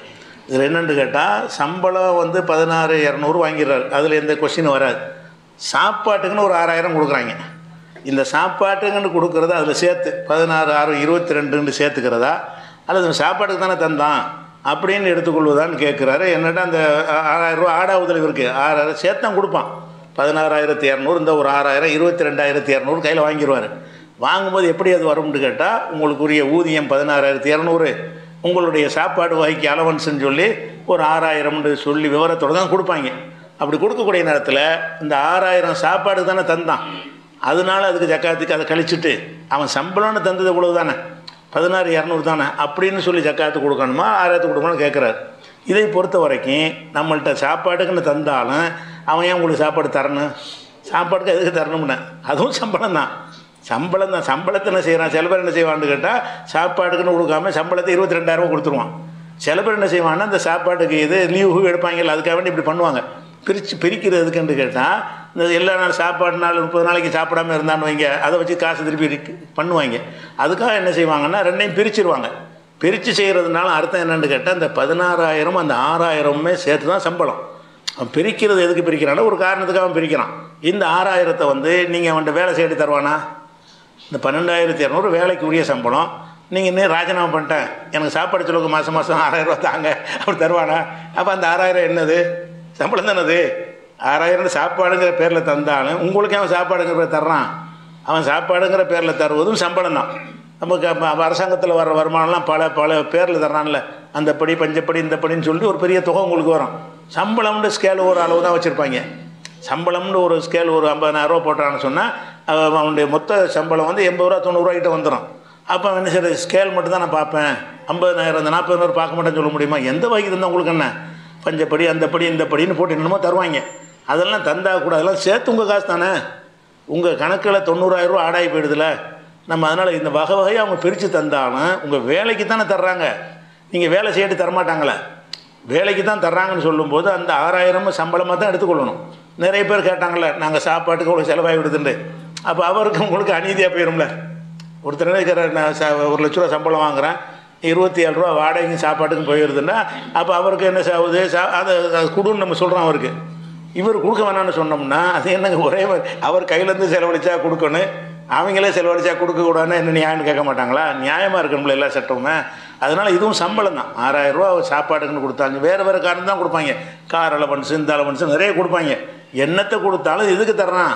இதில் என்னென்னு கேட்டால் சம்பளம் வந்து பதினாறு இரநூறு வாங்கிடுறாரு அதில் எந்த கொஸ்டின் வராது சாப்பாட்டுக்குன்னு ஒரு ஆறாயிரம் கொடுக்குறாங்க இந்த சாப்பாட்டுக்குன்னு கொடுக்குறத அதில் சேர்த்து பதினாறு ஆறு இருபத்தி ரெண்டுன்னு சேர்த்துக்கிறதா அல்லது சாப்பாட்டுக்கு தானே தந்தான் அப்படின்னு எடுத்துக்கொள்வதான்னு கேட்குறாரு என்னடா அந்த ஆறாயிரம் ரூபா ஆடாவதில் இருக்குது ஆறாயிரம் சேர்த்தான் கொடுப்பான் பதினாறாயிரத்தி இரநூறு இந்த ஒரு ஆறாயிரம் இருபத்தி ரெண்டாயிரத்தி இரநூறு கையில் வாங்கிடுவார் வாங்கும்போது எப்படி அது வரும்னு கேட்டால் உங்களுக்குரிய ஊதியம் பதினாறாயிரத்தி இரநூறு உங்களுடைய சாப்பாடு வகைக்கு அலவன்ஸ்ன்னு சொல்லி ஒரு ஆறாயிரம்னு சொல்லி விவரத்தோடு தான் கொடுப்பாங்க அப்படி கொடுக்கக்கூடிய நேரத்தில் இந்த ஆறாயிரம் சாப்பாடு தானே தந்தான் அதனால அதுக்கு ஜக்காத்துக்கு அதை கழிச்சுட்டு அவன் சம்பளம்னு தந்தது இவ்வளவு தானே பதினாறு இரநூறு தானே அப்படின்னு சொல்லி ஜக்காத்து கொடுக்கணுமா ஆயிரத்து கொடுக்கணும்னு கேட்குறாரு இதை பொறுத்த வரைக்கும் நம்மள்ட்ட சாப்பாட்டுக்குன்னு தந்தாலும் அவன் ஏன் உங்களுக்கு சாப்பாடு தரணும் சாப்பாட்டுக்கு எதுக்கு தரணும்னு அதுவும் சம்பளம் தான் சம்பளம் தான் சம்பளத்தை என்ன செய்கிறான் சில பேர் என்ன செய்வான்னு கேட்டால் சாப்பாட்டுக்குன்னு கொடுக்காம சம்பளத்தை இருபத்தி ரெண்டாயிரரூவா கொடுத்துருவான் சில பேர் என்ன செய்வான்னா இந்த சாப்பாட்டுக்கு இது லீவு எடுப்பாங்கல்ல அதுக்காக வேண்டி இப்படி பண்ணுவாங்க பிரித்து பிரிக்கிறதுக்குன்னு கேட்டால் இந்த எல்லா நாள் சாப்பாடு நாள் முப்பது நாளைக்கு சாப்பிடாம இருந்தான்னு வைங்க அதை வச்சு காசு திருப்பி இருக்கு- பண்ணுவாங்க அதுக்காக என்ன செய்வாங்கன்னா ரெண்டையும் பிரிச்சிருவாங்க பிரித்து செய்கிறதுனால அர்த்தம் என்னன்னு கேட்டால் இந்த பதினாறாயிரம் அந்த ஆறாயிரமுமே சேர்த்து தான் சம்பளம் அவன் பிரிக்கிறது எதுக்கு பிரிக்கிறான்னா ஒரு காரணத்துக்காக அவன் பிரிக்கிறான் இந்த ஆறாயிரத்தை வந்து நீங்கள் அவன்கிட்ட வேலை செய்து தருவானா இந்த பன்னெண்டாயிரத்தி இரநூறு வேலைக்கு உரிய சம்பளம் நீங்கள் இன்னும் ராஜினாமா பண்ணிட்டேன் எனக்கு சாப்பாடு செலவுக்கு மாதம் மாதம் ஆறாயிரம் ரூபா தாங்க அப்படி தருவானா அப்போ அந்த ஆறாயிரம் என்னது சம்பளம் தானே அது ஆறாயிரம் சாப்பாடுங்கிற பேரில் தந்தாலும் உங்களுக்கு அவன் சாப்பாடுங்கிற பேர் தர்றான் அவன் சாப்பாடுங்கிற பேரில் தருவதும் சம்பளம் தான் நமக்கு அப்ப அப்ப அரசாங்கத்தில் வர்ற வருமானம்லாம் பல பல பேரில் தர்றான்ல அந்த படி பஞ்சப்படி இந்த படின்னு சொல்லிட்டு ஒரு பெரிய தொகை உங்களுக்கு வரும் சம்பளம்னு ஸ்கேல் ஒரு அளவு தான் வச்சுருப்பாங்க சம்பளம்னு ஒரு ஸ்கேல் ஒரு ஐம்பதாயிரரூவா போட்டான்னு சொன்னால் அவனுடைய மொத்த சம்பளம் வந்து எண்பது ரூபா தொண்ணூறுரூவா கிட்ட வந்துடும் அப்போ அவன் என்ன சரி ஸ்கேல் மட்டும் தான் நான் பார்ப்பேன் ஐம்பதாயிரம் இந்த நாற்பதாயிரம் பார்க்க மாட்டேன்னு சொல்ல முடியுமா எந்த வகைக்கு தந்தால் உங்களுக்கு என்ன பஞ்சப்படி அந்த படி இந்த படின்னு போட்டு என்னமோ தருவாங்க அதெல்லாம் தந்தா கூட அதெல்லாம் சேர்த்து உங்கள் காசு தானே உங்கள் கணக்கில் தொண்ணூறாயிரரூவா ஆடாகி போயிடுதுல நம்ம அதனால் இந்த வகை வகையை அவங்க பிரித்து தந்தாலும் உங்கள் வேலைக்கு தானே தர்றாங்க நீங்கள் வேலை செய்யிட்டு தரமாட்டாங்களே வேலைக்கு தான் தர்றாங்கன்னு சொல்லும்போது அந்த ஆறாயிரமும் சம்பளமாக தான் எடுத்துக்கொள்ளணும் நிறைய பேர் கேட்டாங்கல்ல நாங்கள் சாப்பாட்டுக்கு அவ்வளோ செலவாகி விடுதுண்டு அப்போ அவருக்கு உங்களுக்கு அநீதியாக போயிரும்ல ஒருத்தர் இருக்கிற நான் ச ஒரு லட்ச ரூபா சம்பளம் வாங்குறேன் இருபத்தி ஏழு ரூபா வாடகைக்கும் சாப்பாட்டுக்கும் போயிடுதுன்னா அப்போ அவருக்கு என்ன சாகுது சா அதை அது கொடுன்னு நம்ம சொல்கிறோம் அவருக்கு இவர் கொடுக்க வேணாம்னு சொன்னோம்னா அது என்னங்க ஒரே மாதிரி அவர் கையிலேருந்து செலவழிச்சா கொடுக்கணும் அவங்களே செலவழிச்சா கொடுக்கக்கூடாதுன்னு என்ன நியாயம்னு கேட்க மாட்டாங்களா நியாயமாக இருக்கணும்ல எல்லா சட்டமுமே அதனால் இதுவும் சம்பளம் தான் ஆறாயிரம் ரூபா சாப்பாட்டுக்குன்னு கொடுத்தாங்க வேறு வேறு காரணம் தான் கொடுப்பாங்க கார் அலவன்ஸு இந்த அலவன்ஸு நிறைய கொடுப்பாங்க என்னத்தை கொடுத்தாலும் எதுக்கு தர்றான்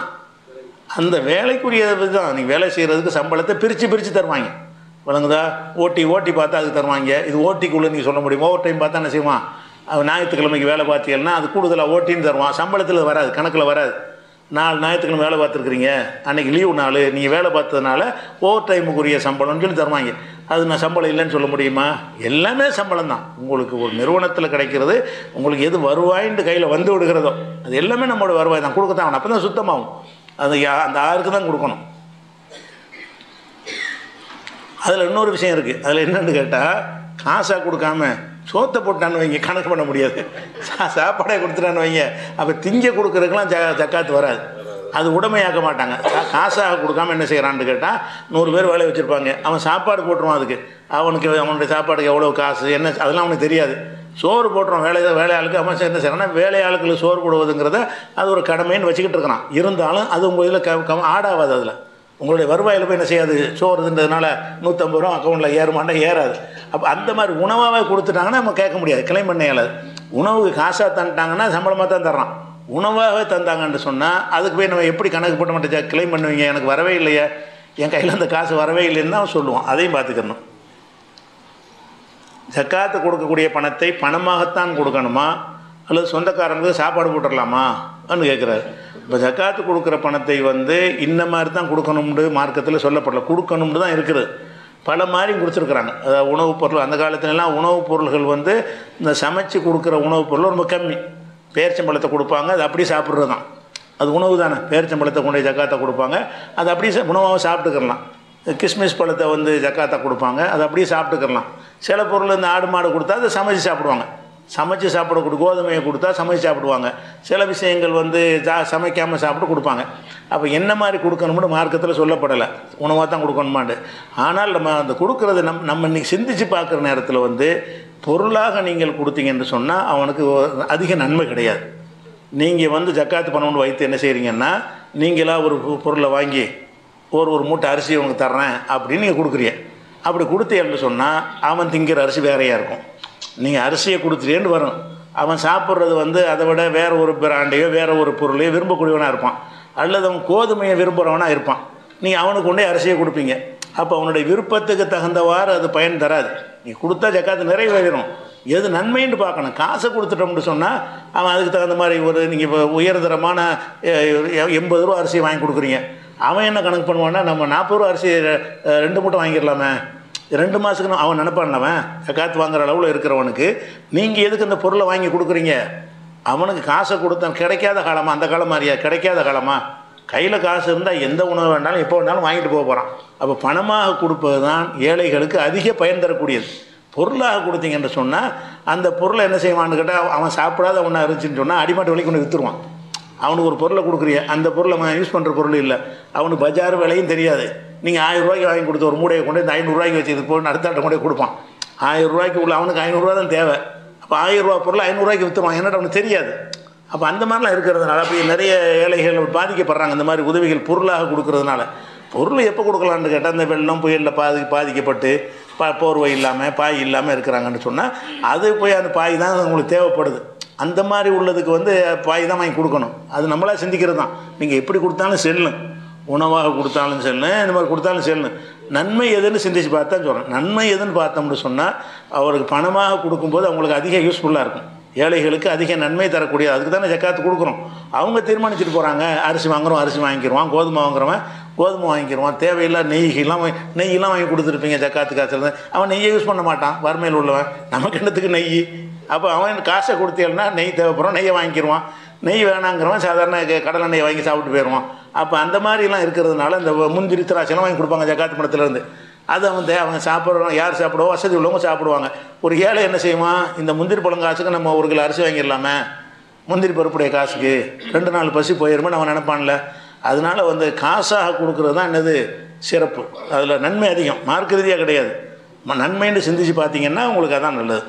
அந்த வேலைக்குரிய தான் நீங்கள் வேலை செய்கிறதுக்கு சம்பளத்தை பிரித்து பிரித்து தருவாங்க விளங்குதா ஓட்டி ஓட்டி பார்த்தா அதுக்கு தருவாங்க இது ஓட்டிக்குள்ளே நீங்கள் சொல்ல முடியும் ஓவர் டைம் பார்த்தா என்ன செய்வான் அவன் ஞாயிற்றுக்கிழமைக்கு வேலை பார்த்தீங்கன்னா அது கூடுதலாக ஓட்டின்னு தருவான் சம்பளத்தில் வராது கணக்கில் வராது நாலு ஞாயிற்றுக்கிழமை வேலை பார்த்துருக்குறீங்க அன்றைக்கி லீவு நாள் நீங்கள் வேலை பார்த்ததுனால ஓவர் டைமுக்குரிய சம்பளம்னு சொல்லி தருவாங்க அது நான் சம்பளம் இல்லைன்னு சொல்ல முடியுமா எல்லாமே சம்பளம் தான் உங்களுக்கு ஒரு நிறுவனத்தில் கிடைக்கிறது உங்களுக்கு எது வருவாயின்னு கையில் வந்து விடுகிறதோ அது எல்லாமே நம்மளோட வருவாய் தான் கொடுக்க தான் அப்போ தான் சுத்தமாகும் அது யா- அந்த ஆறுக்கு தான் கொடுக்கணும் அதில் இன்னொரு விஷயம் இருக்குது அதில் என்னன்னு கேட்டால் காசாக கொடுக்காம சோத்தை போட்டான்னு வைங்க கணக்கு பண்ண முடியாது சா சாப்பாடே கொடுத்துட்டான்னு வைங்க அப்போ திங்க கொடுக்குறதுக்கெல்லாம் ஜ ஜக்காத்து வராது அது உடமையாக்க மாட்டாங்க கா- காசாக கொடுக்காம என்ன செய்கிறான்னு கேட்டால் நூறு பேர் வேலை வச்சுருப்பாங்க அவன் சாப்பாடு போட்டுருவான் அதுக்கு அவனுக்கு அவனுடைய சாப்பாடுக்கு எவ்வளோ காசு என்ன அதெல்லாம் அவனுக்கு தெரியாது சோறு போட்டுருவான் வேலை வேலையாளுக்கு அவன் என்ன செய்யறான்னா வேலையாளுக்கு சோறு போடுவதுங்கிறத அது ஒரு கடமைன்னு வச்சுக்கிட்டு இருக்கிறான் இருந்தாலும் அது உங்கள் இதில் க க ஆடாவாது அதில் உங்களுடைய வருவாயில் போய் என்ன செய்யாது சோறுன்றதுனால நூற்றம்பது ரூபா அக்கௌண்ட்டில் ஏறுமாண்டா ஏறாது அப்போ அந்த மாதிரி உணவாகவே கொடுத்துட்டாங்கன்னா நம்ம கேட்க முடியாது கிளைம் பண்ண இயலாது உணவுக்கு காசாக தந்துட்டாங்கன்னா சம்பளமாக தான் தர்றான் உணவாகவே தந்தாங்கன்னு சொன்னால் அதுக்கு போய் நம்ம எப்படி கணக்கு போட்டு மட்டும் கிளைம் பண்ணுவீங்க எனக்கு வரவே இல்லையே என் கையில் அந்த காசு வரவே இல்லைன்னு தான் சொல்லுவோம் அதையும் பார்த்துக்கணும் ஜக்காத்து கொடுக்கக்கூடிய பணத்தை பணமாகத்தான் கொடுக்கணுமா அல்லது சொந்தக்காரங்களுக்கு சாப்பாடு போட்டுடலாமா அப்படின்னு கேட்குறாரு இப்போ ஜக்காத்து கொடுக்குற பணத்தை வந்து இந்த மாதிரி தான் கொடுக்கணும்னு மார்க்கத்தில் சொல்லப்படல கொடுக்கணும்னு தான் இருக்குது பல மாதிரி கொடுத்துருக்குறாங்க அதாவது உணவுப் பொருள் அந்த காலத்துலலாம் உணவுப் பொருள்கள் வந்து இந்த சமைச்சு கொடுக்குற உணவுப் பொருள் ரொம்ப கம்மி பேரிச்சம்பழத்தை கொடுப்பாங்க அது அப்படியே சாப்பிட்றது தான் அது உணவு தானே பேரிச்சம்பழத்தை கொண்டு போய் ஜக்காத்தை கொடுப்பாங்க அது அப்படியே சா- உணவாக சாப்பிட்டுக்கிறலாம் கிஸ்மிஸ் பழத்தை வந்து ஜக்காத்தா கொடுப்பாங்க அதை அப்படியே சாப்பிட்டுக்கிறலாம் சில பொருள் இந்த ஆடு மாடு கொடுத்தா அதை சமைச்சு சாப்பிடுவாங்க சமைச்சு சாப்பிட கொடு கோதுமையை கொடுத்தா சமைச்சு சாப்பிடுவாங்க சில விஷயங்கள் வந்து ஜா சமைக்காமல் சாப்பிட்டு கொடுப்பாங்க அப்போ என்ன மாதிரி கொடுக்கணும்னு மார்க்கத்தில் சொல்லப்படலை உணவாக தான் கொடுக்கணுமாண்டு ஆனால் நம்ம அந்த கொடுக்கறது நம் நம்ம இன்னைக்கு சிந்திச்சு பார்க்குற நேரத்தில் வந்து பொருளாக நீங்கள் கொடுத்தீங்கன்னு சொன்னால் அவனுக்கு ஒ- அதிக நன்மை கிடையாது நீங்கள் வந்து ஜக்காத்து பணம்னு வைத்து என்ன செய்கிறீங்கன்னா நீங்களா ஒரு பொ- பொருளை வாங்கி ஒரு ஒரு மூட்டை அரிசி உனக்கு தர்றேன் அப்படின்னு நீங்கள் கொடுக்குறீங்க அப்படி கொடுத்தீங்கன்னு சொன்னால் அவன் திங்கிற அரிசி வேறையாக இருக்கும் நீங்கள் அரிசியை கொடுத்துட்டேன்னு வரும் அவன் சாப்பிட்றது வந்து அதை விட வேறு ஒரு பிராண்டையோ வேறு ஒரு பொருளையோ விரும்பக்கூடியவனாக இருப்பான் அல்லது அவன் கோதுமையை விரும்புகிறவனாக இருப்பான் நீங்கள் அவனுக்கு கொண்டே அரிசியை கொடுப்பீங்க அப்போ அவனுடைய விருப்பத்துக்கு தகுந்தவாறு அது பயன் தராது நீ கொடுத்தா ஜக்காத்து நிறைவேறும் எது நன்மைன்னு பார்க்கணும் காசை கொடுத்துட்டோம்னு சொன்னால் அவன் அதுக்கு தகுந்த மாதிரி ஒரு நீங்கள் இப்போ உயர்தரமான அஹ், எண்பது ரூபா அரிசி வாங்கி கொடுக்குறீங்க அவன் என்ன கணக்கு பண்ணுவான்னா நம்ம நாற்பது ரூபா அரிசி அஹ், ரெண்டு மூட்டை வாங்கிடலாமே ரெண்டு மாதத்துக்கு அவன் நினைப்பான்லவன் ஜக்காத்து வாங்குற அளவில் இருக்கிறவனுக்கு நீங்கள் எதுக்கு இந்த பொருளை வாங்கி கொடுக்குறீங்க அவனுக்கு காசை கொடுத்தான் கிடைக்காத காலமா அந்த காலம் மாதிரியா கிடைக்காத காலமா கையில் காசு இருந்தால் எந்த உணவு வேணாலும் எப்போ வேணாலும் வாங்கிட்டு போக போகிறான் அப்போ பணமாக கொடுப்பது தான் ஏழைகளுக்கு அதிக பயன் தரக்கூடியது பொருளாக கொடுத்தீங்கன்னு சொன்னால் அந்த பொருளை என்ன செய்வான்னு கேட்டால் அவன் சாப்பிடாத ஒன்றா இருந்துச்சுன்னு சொன்னால் அடிமாட்டு விலைக்கு கொண்டு விற்றுருவான் அவனுக்கு ஒரு பொருளை கொடுக்குறீங்க அந்த பொருளை அவன் யூஸ் பண்ணுற பொருள் இல்லை அவனுக்கு பஜார் விலையும் தெரியாது நீங்கள் ஆயிரம் ரூபாய்க்கு வாங்கி கொடுத்த ஒரு மூடையை கொண்டு இந்த ஐநூறுரூவாய்க்கு வச்சு இது போய் அடுத்த கொண்டு போய் கொடுப்பான் ஆயிரம் ரூபாய்க்கு உள்ள அவனுக்கு ஐநூறுரூவா தான் தேவை அப்போ ஆயிரம் ரூபா பொருள் ஐநூறுரூவாய்க்கு விற்றுவான் என்னடா அவனுக்கு தெரியாது அப்போ அந்த மாதிரிலாம் இருக்கிறதுனால அப்போ நிறைய ஏழைகள் பாதிக்கப்படுறாங்க இந்த மாதிரி உதவிகள் பொருளாக கொடுக்கறதுனால பொருள் எப்போ கொடுக்கலான்னு கேட்டால் இந்த வெள்ளம் புயலில் பாதி பாதிக்கப்பட்டு பா போர்வை இல்லாமல் பாய் இல்லாமல் இருக்கிறாங்கன்னு சொன்னால் அது போய் அந்த பாய் தான் உங்களுக்கு தேவைப்படுது அந்த மாதிரி உள்ளதுக்கு வந்து பாய் தான் வாங்கி கொடுக்கணும் அது நம்மளா சிந்திக்கிறது தான் நீங்கள் எப்படி கொடுத்தாலும் செல்லும் உணவாக கொடுத்தாலும் செல்லும் இந்த மாதிரி கொடுத்தாலும் செல்லும் நன்மை எதுன்னு சிந்திச்சு பார்த்தா சொல்கிறேன் நன்மை எதுன்னு பார்த்தோம்னு சொன்னால் அவருக்கு பணமாக கொடுக்கும்போது அவங்களுக்கு அதிக யூஸ்ஃபுல்லாக இருக்கும் ஏழைகளுக்கு அதிக நன்மை தரக்கூடிய அதுக்கு தானே ஜக்காத்து கொடுக்குறோம் அவங்க தீர்மானிச்சுட்டு போகிறாங்க அரிசி வாங்குறோம் அரிசி வாங்கிக்கிடுவான் கோதுமை வாங்குறவன் கோதுமை வாங்கிக்கிடுவான் தேவையில்லாத நெய்யெல்லாம் வாங்கி நெய்யெல்லாம் வாங்கி கொடுத்துருப்பீங்க ஜக்காத்து காசுல அவன் நெய்யை யூஸ் பண்ண மாட்டான் வறுமையில் உள்ளவன் நமக்கு என்னத்துக்கு நெய் அப்போ அவன் காசை கொடுத்தேன்னா நெய் தேவைப்படும் நெய்யை வாங்கிக்கிடுவான் நெய் வேணாங்கிறவன் சாதாரண க- கடலை நெய் வாங்கி சாப்பிட்டு போயிடுவான் அப்போ அந்த மாதிரிலாம் இருக்கிறதுனால இந்த முந்திரி திராட்சைலாம் வாங்கி கொடுப்பாங்க ஜக்காத்து பணத்துலேருந்து அது அவன் தே அவங்க சாப்பிட்றவங்க யார் சாப்பிடுவோ வசதி உள்ளவங்க சாப்பிடுவாங்க ஒரு ஏழை என்ன செய்வான் இந்த முந்திரி பழம் காசுக்கு நம்ம ஒரு கிலோ அரிசி வாங்கிடலாமே முந்திரி பருப்புடைய காசுக்கு ரெண்டு நாள் பசி போயிருமே அவன் நினைப்பான்ல அதனால வந்து காசாக கொடுக்குறது தான் என்னது சிறப்பு அதில் நன்மை அதிகம் மார்க்க ரீதியாக கிடையாது ம- நன்மைன்னு சிந்திச்சு பார்த்தீங்கன்னா உங்களுக்கு அதான் நல்லது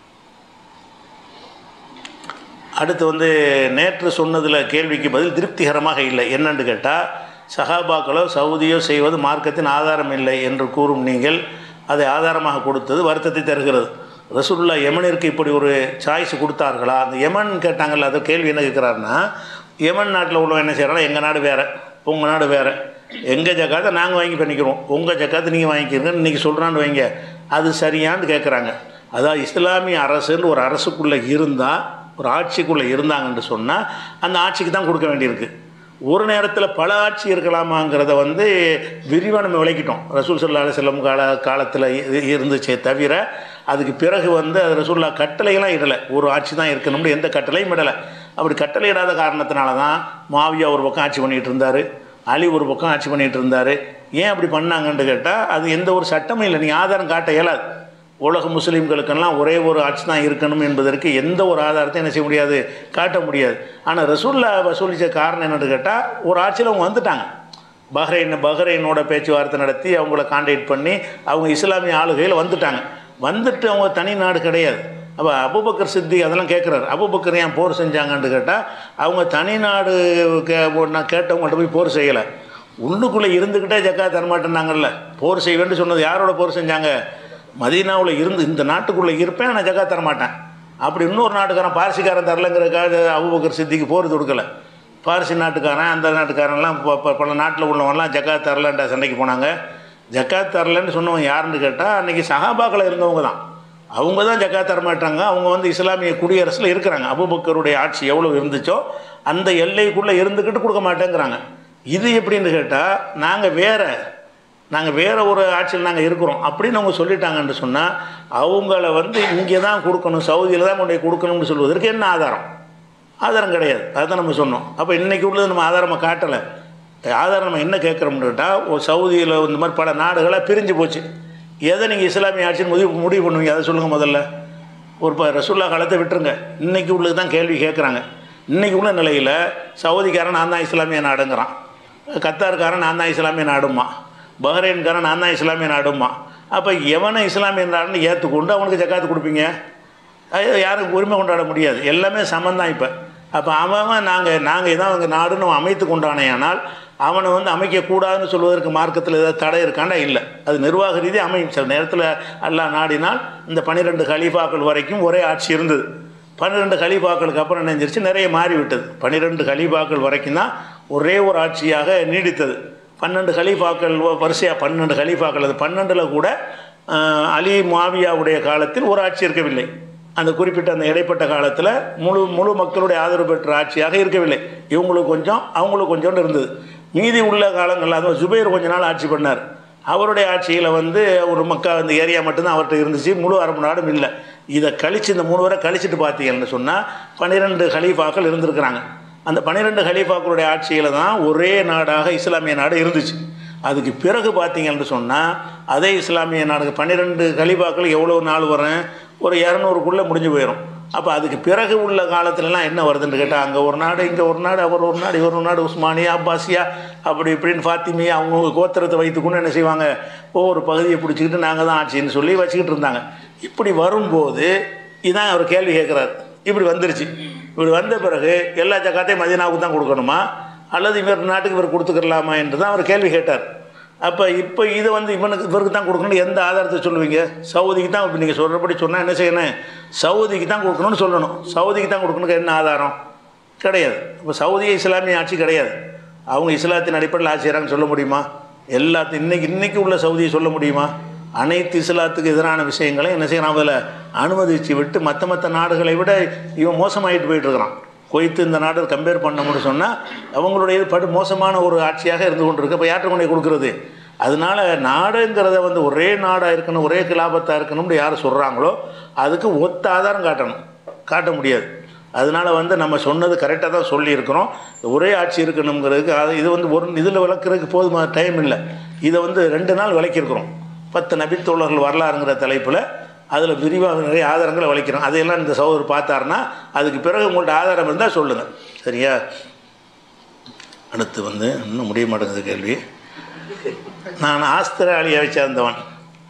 அடுத்து வந்து நேற்று சொன்னதில் கேள்விக்கு பதில் திருப்திகரமாக இல்லை என்னன்னு கேட்டால் சஹாபாக்களோ சவுதியோ செய்வது மார்க்கத்தின் ஆதாரம் இல்லை என்று கூறும் நீங்கள் அதை ஆதாரமாக கொடுத்தது வருத்தத்தை தருகிறது ரசூலுல்லா யமனிற்கு இப்படி ஒரு சாய்ஸ் கொடுத்தார்களா அந்த யமன் கேட்டாங்கல்ல அது கேள்வி என்ன கேட்குறாருன்னா யமன் நாட்டில் உள்ளவன் என்ன செய்கிறாங்க எங்கள் நாடு வேறு உங்கள் நாடு வேறு எங்கள் ஜக்காத்தை நாங்கள் வாங்கி பண்ணிக்கிறோம் உங்கள் ஜக்காத்தை நீங்கள் வாங்கிக்கிறீங்கன்னு இன்றைக்கி சொல்கிறான்னு வைங்க அது சரியான்னு கேட்குறாங்க அதாவது இஸ்லாமிய அரசுன்னு ஒரு அரசுக்குள்ளே இருந்தால் ஒரு ஆட்சிக்குள்ளே இருந்தாங்கன்னு சொன்னால் அந்த ஆட்சிக்கு தான் கொடுக்க வேண்டியிருக்கு ஒரு நேரத்தில் பல ஆட்சி இருக்கலாமாங்கிறத வந்து விரிவாக நம்ம விளக்கிட்டோம் ரசூல் சல்லா செல்லம் கால காலத்தில் இருந்துச்சே தவிர அதுக்கு பிறகு வந்து அது ரசூல்லா கட்டளையெல்லாம் இடலை ஒரு ஆட்சி தான் இருக்கணும்னு எந்த கட்டளையும் இடலை அப்படி கட்டளை இடாத காரணத்தினால தான் மாவியா ஒரு பக்கம் ஆட்சி பண்ணிகிட்டு இருந்தார் அலி ஒரு பக்கம் ஆட்சி பண்ணிகிட்டு இருந்தார் ஏன் அப்படி பண்ணாங்கன்னு கேட்டால் அது எந்த ஒரு சட்டமும் இல்லை நீ ஆதாரம் காட்ட இயலாது உலக முஸ்லீம்களுக்கெல்லாம் ஒரே ஒரு ஆட்சி தான் இருக்கணும் என்பதற்கு எந்த ஒரு ஆதாரத்தையும் என்ன செய்ய முடியாது காட்ட முடியாது ஆனால் ரசூல்லா வசூலித்த காரணம் என்னன்னு கேட்டால் ஒரு ஆட்சியில் அவங்க வந்துட்டாங்க பஹ்ரைன் பஹ்ரைனோட பேச்சுவார்த்தை நடத்தி அவங்கள காண்டாக்ட் பண்ணி அவங்க இஸ்லாமிய ஆளுகையில் வந்துட்டாங்க வந்துட்டு அவங்க தனி நாடு கிடையாது அப்போ அபுபக்கர் சித்தி அதெல்லாம் கேட்குறாரு அபுபக்கர் ஏன் போர் செஞ்சாங்கன்னு கேட்டால் அவங்க தனி நாடு கே நான் கேட்டவங்கள்ட்ட போய் போர் செய்யலை உள்ளுக்குள்ளே இருந்துக்கிட்டே ஜக்கா தரமாட்டேன்னாங்கல்ல போர் செய்வேன்னு சொன்னது யாரோட போர் செஞ்சாங்க மதீனாவில் இருந்து இந்த நாட்டுக்குள்ளே இருப்பேன் நான் ஜக்கா தரமாட்டேன் அப்படி இன்னொரு நாட்டுக்காரன் பாரசிக்காரன் தரலங்கிறதுக்காக அபுபக்கர் சித்திக்கு போர் தொடுக்கலை பாரசி நாட்டுக்காரன் அந்த நாட்டுக்காரன்லாம் ப- ப- பல நாட்டில் உள்ளவங்கலாம் ஜக்காத் தரலன்ற சண்டைக்கு போனாங்க ஜக்காத் தரலன்னு சொன்னவங்க யாருன்னு கேட்டால் அன்றைக்கி சஹாபாக்கள் இருந்தவங்க தான் அவங்க தான் ஜக்காத் தர மாட்டாங்க அவங்க வந்து இஸ்லாமிய குடியரசில் இருக்கிறாங்க அபுபக்கருடைய ஆட்சி எவ்வளோ இருந்துச்சோ அந்த எல்லைக்குள்ளே இருந்துக்கிட்டு கொடுக்க மாட்டேங்கிறாங்க இது எப்படின்னு கேட்டால் நாங்கள் வேற நாங்கள் வேற ஒரு ஆட்சியில் நாங்கள் இருக்கிறோம் அப்படின்னு அவங்க சொல்லிட்டாங்கன்னு சொன்னால் அவங்கள வந்து இங்கே தான் கொடுக்கணும் சவுதியில் தான் கொண்டு போய் கொடுக்கணும்னு சொல்வதற்கு என்ன ஆதாரம் ஆதாரம் கிடையாது அதுதான் நம்ம சொன்னோம் அப்போ இன்றைக்கி உள்ளது நம்ம ஆதாரமாக காட்டலை ஆதாரம் நம்ம என்ன கேட்குறோம்னு கேட்டால் ஒரு சவுதியில் இந்த மாதிரி பல நாடுகளாக பிரிஞ்சு போச்சு எதை நீங்கள் இஸ்லாமிய ஆட்சின்னு முடிவு முடிவு பண்ணுவீங்க அதை சொல்லுங்கள் முதல்ல ஒரு இப்போ ரசுல்லா காலத்தை விட்டுருங்க இன்றைக்கி உள்ளது தான் கேள்வி கேட்குறாங்க இன்றைக்கி உள்ள நிலையில் சவுதிக்காரன் நான் தான் இஸ்லாமிய நாடுங்கிறான் கத்தார்காரன் நான் தான் இஸ்லாமிய நாடுமா பஹ்ரைன்காரன் நான் தான் இஸ்லாமிய நாடுமா அப்போ எவனை இஸ்லாமிய நாடுன்னு ஏற்றுக்கொண்டு அவனுக்கு ஜக்காத்து கொடுப்பீங்க அது யாரும் உரிமை கொண்டாட முடியாது எல்லாமே சமந்தான் இப்போ அப்போ அவன் நாங்கள் நாங்கள் இதான் அவங்க நாடுன்னு அவன் அமைத்து கொண்டானேயானால் அவனை வந்து அமைக்கக்கூடாதுன்னு சொல்வதற்கு மார்க்கத்தில் ஏதாவது தடை இருக்காண்டா இல்லை அது நிர்வாக ரீதி அமையும் சில நேரத்தில் அல்லாஹ் நாடினால் இந்த பன்னிரெண்டு கலீஃபாக்கள் வரைக்கும் ஒரே ஆட்சி இருந்தது பன்னிரெண்டு கலீஃபாக்களுக்கு அப்புறம் நினைஞ்சிருச்சு நிறைய மாறிவிட்டது பன்னிரெண்டு கலீஃபாக்கள் வரைக்கும் தான் ஒரே ஒரு ஆட்சியாக நீடித்தது பன்னெண்டு கலீஃபாக்கள் வரிசையாக பன்னெண்டு கலீஃபாக்கள் அது பன்னெண்டில் கூட ஆஹ், அலி மாவியாவுடைய காலத்தில் ஒரு ஆட்சி இருக்கவில்லை அந்த குறிப்பிட்ட அந்த இடைப்பட்ட காலத்தில் முழு முழு மக்களுடைய ஆதரவு பெற்ற ஆட்சியாக இருக்கவில்லை இவங்களுக்கு கொஞ்சம் அவங்களுக்கு கொஞ்சம் இருந்தது மீதி உள்ள காலங்களில் அதுவும் ஜுபைர் கொஞ்ச நாள் ஆட்சி பண்ணார் அவருடைய ஆட்சியில் வந்து ஒரு மக்கா அந்த ஏரியா மட்டும்தான் அவர்கிட்ட இருந்துச்சு முழு அரபு நாடும் இல்லை இதை கழித்து இந்த மூணு வரை கழிச்சிட்டு பார்த்தீங்கன்னு சொன்னால் பன்னிரெண்டு ஹலீஃபாக்கள் இருந்திருக்கிறாங்க அந்த பன்னிரெண்டு ஹலீஃபாக்களுடைய ஆட்சியில் தான் ஒரே நாடாக இஸ்லாமிய நாடு இருந்துச்சு அதுக்கு பிறகு பார்த்தீங்கன்னு சொன்னால் அதே இஸ்லாமிய நாடு பன்னிரெண்டு கலீஃபாக்கள் எவ்வளோ நாள் வரும் ஒரு இரநூறுக்குள்ளே முடிஞ்சு போயிடும் அப்போ அதுக்கு பிறகு உள்ள காலத்துலலாம் என்ன வருதுன்னு கேட்டால் அங்கே ஒரு நாடு இங்கே ஒரு நாடு அவர் ஒரு நாடு இவர் ஒரு நாடு உஸ்மானியா அப்பாசியா அப்படி இப்படின்னு ஃபாத்திமியா அவங்கவுங்க கோத்திரத்தை வைத்துக்கொண்டு என்ன செய்வாங்க ஒவ்வொரு பகுதியை பிடிச்சிக்கிட்டு நாங்கள் தான் ஆட்சின்னு சொல்லி வச்சுக்கிட்டு இருந்தாங்க இப்படி வரும்போது இதான் அவர் கேள்வி கேட்குறாரு இப்படி வந்துருச்சு இப்படி வந்த பிறகு எல்லா ஜக்காத்தையும் மதினாவுக்கு தான் கொடுக்கணுமா அல்லது இவர் நாட்டுக்கு இவர் கொடுத்துக்கலாமா என்று தான் அவர் கேள்வி கேட்டார் அப்போ இப்போ இது வந்து இவனுக்கு இவருக்கு தான் கொடுக்கணும்னு எந்த ஆதாரத்தை சொல்லுவீங்க சவுதிக்கு தான் இப்போ நீங்கள் சொல்கிறபடி சொன்னால் என்ன செய்யணும் சவுதிக்கு தான் கொடுக்கணும்னு சொல்லணும் சவுதிக்கு தான் கொடுக்கணுக்கு என்ன ஆதாரம் கிடையாது இப்போ சவுதிய இஸ்லாமிய ஆட்சி கிடையாது அவங்க இஸ்லாத்தின் அடிப்படையில் ஆட்சி செய்கிறாங்கன்னு சொல்ல முடியுமா எல்லாத்தையும் இன்னைக்கு இன்னைக்கு உள்ள சவுதியை சொல்ல முடியுமா அனைத்து இஸ்லாத்துக்கு எதிரான விஷயங்களையும் என்ன செய்யறான் அதில் அனுமதிச்சு விட்டு மற்ற மற்ற நாடுகளை விட இவன் மோசமாயிட்டு போயிட்டு இருக்கிறான் கொய்த்து இந்த நாடு கம்பேர் பண்ணோம்னு சொன்னால் அவங்களுடைய இது படு மோசமான ஒரு ஆட்சியாக இருந்து கொண்டிருக்கு இப்போ யார்கிட்ட கொண்டு போய் கொடுக்குறது அதனால நாடுங்கிறத வந்து ஒரே நாடாக இருக்கணும் ஒரே கிலாபத்தாக இருக்கணும்னு யார் சொல்கிறாங்களோ அதுக்கு ஒத்த ஆதாரம் காட்டணும் காட்ட முடியாது அதனால வந்து நம்ம சொன்னது கரெக்டாக தான் சொல்லியிருக்கிறோம் ஒரே ஆட்சி இருக்கணுங்கிறதுக்கு அது இது வந்து ஒரு இதில் விளக்குறதுக்கு போதுமான டைம் இல்லை இதை வந்து ரெண்டு நாள் விளக்கியிருக்கிறோம் பத்து நபித்தோழர்கள் வரலாறுங்கிற தலைப்பில் அதில் விரிவாக நிறைய ஆதாரங்களை வலிக்கிறோம் அதையெல்லாம் இந்த சகோதரர் பார்த்தாருன்னா அதுக்கு பிறகு உங்கள்ட்ட ஆதாரம் இருந்தால் சொல்லுங்கள் சரியா அடுத்து வந்து இன்னும் முடிய மாட்டேங்குது கேள்வி நான் ஆஸ்திரேலியாவை சேர்ந்தவன்